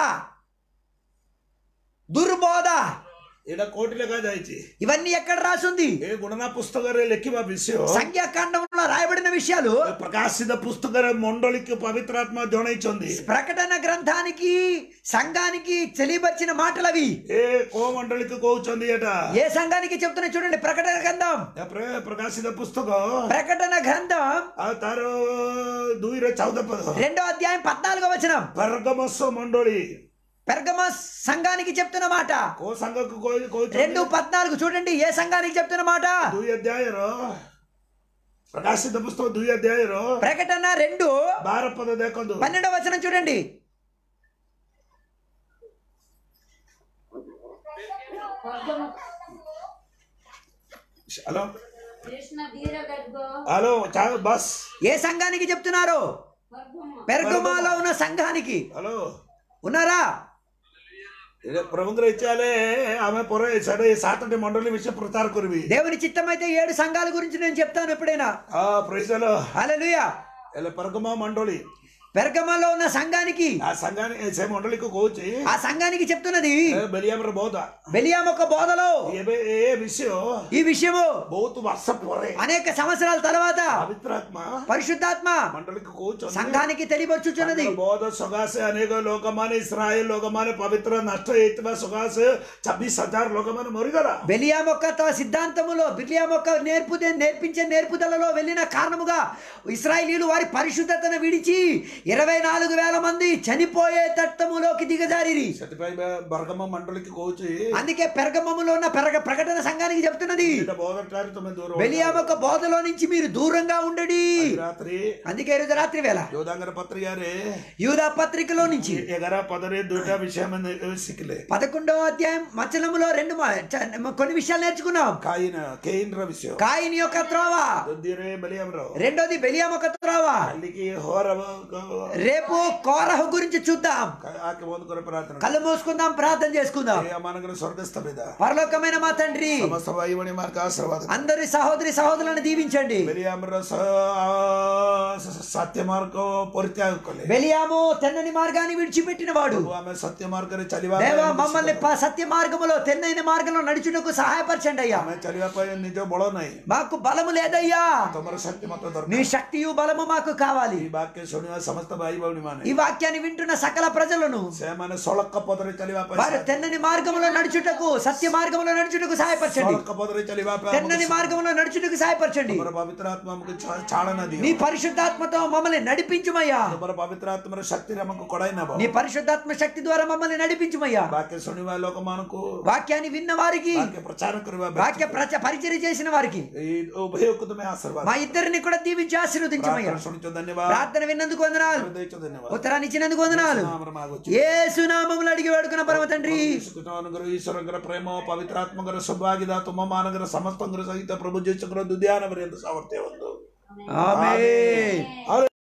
దుర్బోధ ଏଇଟା କୋଉଠି ଲେଖା ଯାଇଛି ఇవన్నీ ఎక్కడ రాసుంది ଏ ଗଣନା ପୁସ୍ତକରେ ଲେଖିବା ବିଷୟ సంఖ్యాకాండంలో రాయబడిన విషయాలు ପ୍ରକାଶିତ ପୁସ୍ତକରେ ମଣ୍ଡଳୀକୁ ପବିତ୍ର ଆତ୍ମା ଜଣେଇଛନ୍ତି ప్రకటన గ్రంథానికి సంఘానికి తెలియపరిచిన మాటలు అవి ଏ କୋଉ ମଣ୍ଡଳୀକୁ କହୁଛନ୍ତି ଏଟା ఏ సంఘానికి చెప్తున్నా చూడండి ప్రకటన గ్రంథం ତାପରେ ପ୍ରକାଶିତ పుస్తକ ప్రకటన గ్రంథం ଆଉ ତାର ଦୁଇରେ ଚଉଦ ପଦ రెండో అధ్యాయం పద్నాలుగో వచనం ପରଗମସ ମଣ୍ଡଳୀ పెర్గమ సంఘానికి చెప్తున్న మాట କୋଉ ସାଙ୍ଗକୁ କହୁ- କହୁଛନ୍ତି రెండు పద్నాలుగు చూడండి ఏ సంఘానికి చెప్తున్న మాట ଦୁଇ ଅଧ୍ୟାୟର ପ୍ରକାଶିତ ପୁସ୍ତକ ଦୁଇ ଅଧ୍ୟାୟର ప్రకటన రెండు ବାର ପଦ ଦେଖନ୍ତୁ పన్నెండో వచనం చూడండి హలో కృష్ణ వీరగర్గో హలో చాలు బస్ ఏ సంఘానికి చెప్తున్నారు వర్గము పెర్గమాలో ఉన్న సంఘానికి హలో ఉన్నారా ଏଇଟା ପ୍ରଭୁଙ୍କର ଇଚ୍ଛା ହେଲେ ଆମେ ପରେ ସେଟା ଏ ସାତଟି ମଣ୍ଡଳୀ ବିଷୟ ପ୍ରଚାର କରିବି దేవుని చిత్తమైతే ఏడు సంఘాల గురించి నేను చెప్తాను ఎప్పుడైనా ହଁ ପ୍రైଜଲ హల్లెలూయా ହେଲେ ପରଗମ ମଣ୍ଡଳୀ పెర్గమాలో ఉన్న సంఘానికి ఆ సంఘాన్ని ସେ ମଣ୍ଡଳୀକୁ କହୁଛି ఆ సంఘానికి చెప్తున్నది ଏ ବେଲିଆମର ବହୁତ బెలియాం ఒక బోధలో ଏବେ ଏ ବିଷୟ ఈ విషయము ବହୁତ ବର୍ଷ ପରେ అనేక సంవత్సరాల తర్వాత ପବିତ୍ର ଆତ୍ମା పరిశుద్ధాత్మ ମଣ୍ଡଳୀକୁ କହୁଛନ୍ତି సంఘానికి తెలియపరుచుచున్నది ତାଙ୍କର ବୋଧ ସକାଶେ ଅନେକ ଲୋକମାନେ ଇସ୍ରାଏଲ ଲୋକମାନେ ପବିତ୍ର ନଷ୍ଟ ହେଇଥିବା ସକାଶେ ଛବିଶ ହଜାର ଲୋକମାନେ ମରିଗଲା బెలియాం యొక్క తన సిద్ధాంతములో బిలియాం యొక్క నేర్పు నేర్పించే నేర్పుదలలో వెళ్ళిన కారణముగా ఇస్రాయేలీలు వారి పరిశుద్ధతను విడిచి ఇరవై నాలుగు వేల మంది చనిపోయే తట్టములోకి దిగజారిరి ସେଥିପାଇଁ ବା ବର୍ଗମ ମଣ୍ଡଳୀକୁ କହୁଛି అందుకే పెరగమములో ఉన్న పెరగ ప్రకటన సంఘానికి చెప్తున్నది ଏଇଟା ବୋଧ ଠାରୁ ତମେ ଦୂର ହୁଅ। బెలియాం యొక్క బోధలో నుంచి మీరు దూరంగా ఉండడి ଆଜି ରାତ୍ରି అందుకే ఈరోజు రాత్రి వేళ ଯୋଉଦାଙ୍କର ପତ୍ରିକାରେ యూదా పత్రికలో నుంచి ଏଗାର ପଦରେ ଦୁଇଟା ବିଷୟ ଆମେ ଶିଖିଲେ పదకొండవ అధ్యాయం వచనములో రెండు మా- చ- కొన్ని విషయాలు నేర్చుకున్నాం କାଇନ କେଇନର ବିଷୟ కాయిన్ యొక్క త్రోవ ଦ୍ୱିତୀୟରେ ବେଲିଆମର రెండోది బెలియాం యొక్క త్రోవ କାଲିକି ହର రేపు కోరహు గురించి చూద్దాం ଆକେ ବନ୍ଦ କରେ ପ୍ରାର୍ଥନା కళ్ళు మూసుకుందాం ప్రార్థన చేసుకుందాం ଏ ଆମମାନଙ୍କର ସ୍ୱର୍ଗସ୍ଥ ପିତା పరలోకమైన మా తండ్రి ସମସ୍ତ ଭାଇ ଭଉଣୀ ମାନଙ୍କ ଆଶୀର୍ବାଦ అందరి సహోదరి సహోదరులను దీవించండి ବେଲିଆମର ସତ୍ୟ ମାର୍ଗ ପରିତ୍ୟାଗ କଲେ బెలియాము తెన్నని మార్గాన్ని విడిచిపెట్టిన వాడు ପ୍ରଭୁ ଆମେ ସତ୍ୟ ମାର୍ଗରେ ଚାଲିବା దేవ ପାଇଁ మమ్మల్ని ప- సత్య మార్గములో తెన్నైన మార్గంలో నడుచుటకు సహాయపరచండి అయ్యా ଆମେ ଚାଲିବା ପାଇଁ ନିଜ ବଳ ନାହିଁ మాకు బలము లేదయ్యా ତମର ଶକ୍ତି ମତ ଦରକାର నీ శక్తియు బలము మాకు కావాలి ఈ ବାକ୍ୟ ଶୁଣିବା ସମୟ ସମସ୍ତ ଭାଇ ଭଉଣୀ ମାନେ ఈ వాక్యాన్ని వింటున్న సకల ప్రజలను ସେମାନେ ସଳକ ପଦରେ ଚାଲିବା ପାଇଁ వారు తెన్నని మార్గంలో నడుచుటకు సత్య మార్గంలో నడుచుటకు సహాయపరచండి ସଳକ ପଦରେ ଚାଲିବା ପାଇଁ తెన్నని ଆମକୁ మార్గంలో నడుచుటకు సహాయపరచండి ତୁମର ପବିତ୍ର ଆତ୍ମା ଆମକୁ ଛା- ଚାଳନା ଦିଅ నీ పరిశుద్ధాత్మతో మమ్మల్ని నడిపించుమయ్యా ତୁମର ପବିତ୍ର ଆତ୍ମାର ଶକ୍ତିରେ ଆମକୁ କଡ଼ାଇ ନେବ నీ పరిశుద్ధాత్మ శక్తి ద్వారా మమ్మల్ని నడిపించుమయ్యా ବାକ୍ୟ ଶୁଣିବା ଲୋକମାନଙ୍କୁ వాక్యాన్ని విన్న వారికి ବାକ୍ୟ ప్రଚାର କରିବା వాక్య ప్రచ పరిచయం చేసిన వారికి ଏଇ ଉଭୟକୁ ତୁମେ ଆଶୀର୍ବାଦ మా ఇద్దరిని కూడా దీవించి ఆశీర్వదించమయ్యా ପ୍ରାର୍ଥନା ଶୁଣିଛ ଧନ୍ୟବାଦ ప్రార్థన విన్నందుకు వందనాలు ଦେଇଛ ଧନ୍ୟବାଦ ఉత్తరాన్ని ఇచ్చినందుకు వందనాలు ଆମର ମାଗୁଛୁ ఏ సునామములు అడిగి వేడుకున్న పరమ తండ్రి ଈଶ୍ୱରଙ୍କର ଈଶ୍ୱରଙ୍କର ପ୍ରେମ ପବିତ୍ର ଆତ୍ମଙ୍କର ସୌଭାଗ୍ୟତା ତୁମ ମାନଙ୍କର ସମସ୍ତଙ୍କର ସହିତ ପ୍ରଭୁ ଯୀଶୁଙ୍କର ଦୁଦିଆନ ପର୍ଯ୍ୟନ୍ତ ସାମର୍ଥ୍ୟ ବନ୍ଧୁ ఆమేన్ ଆରେ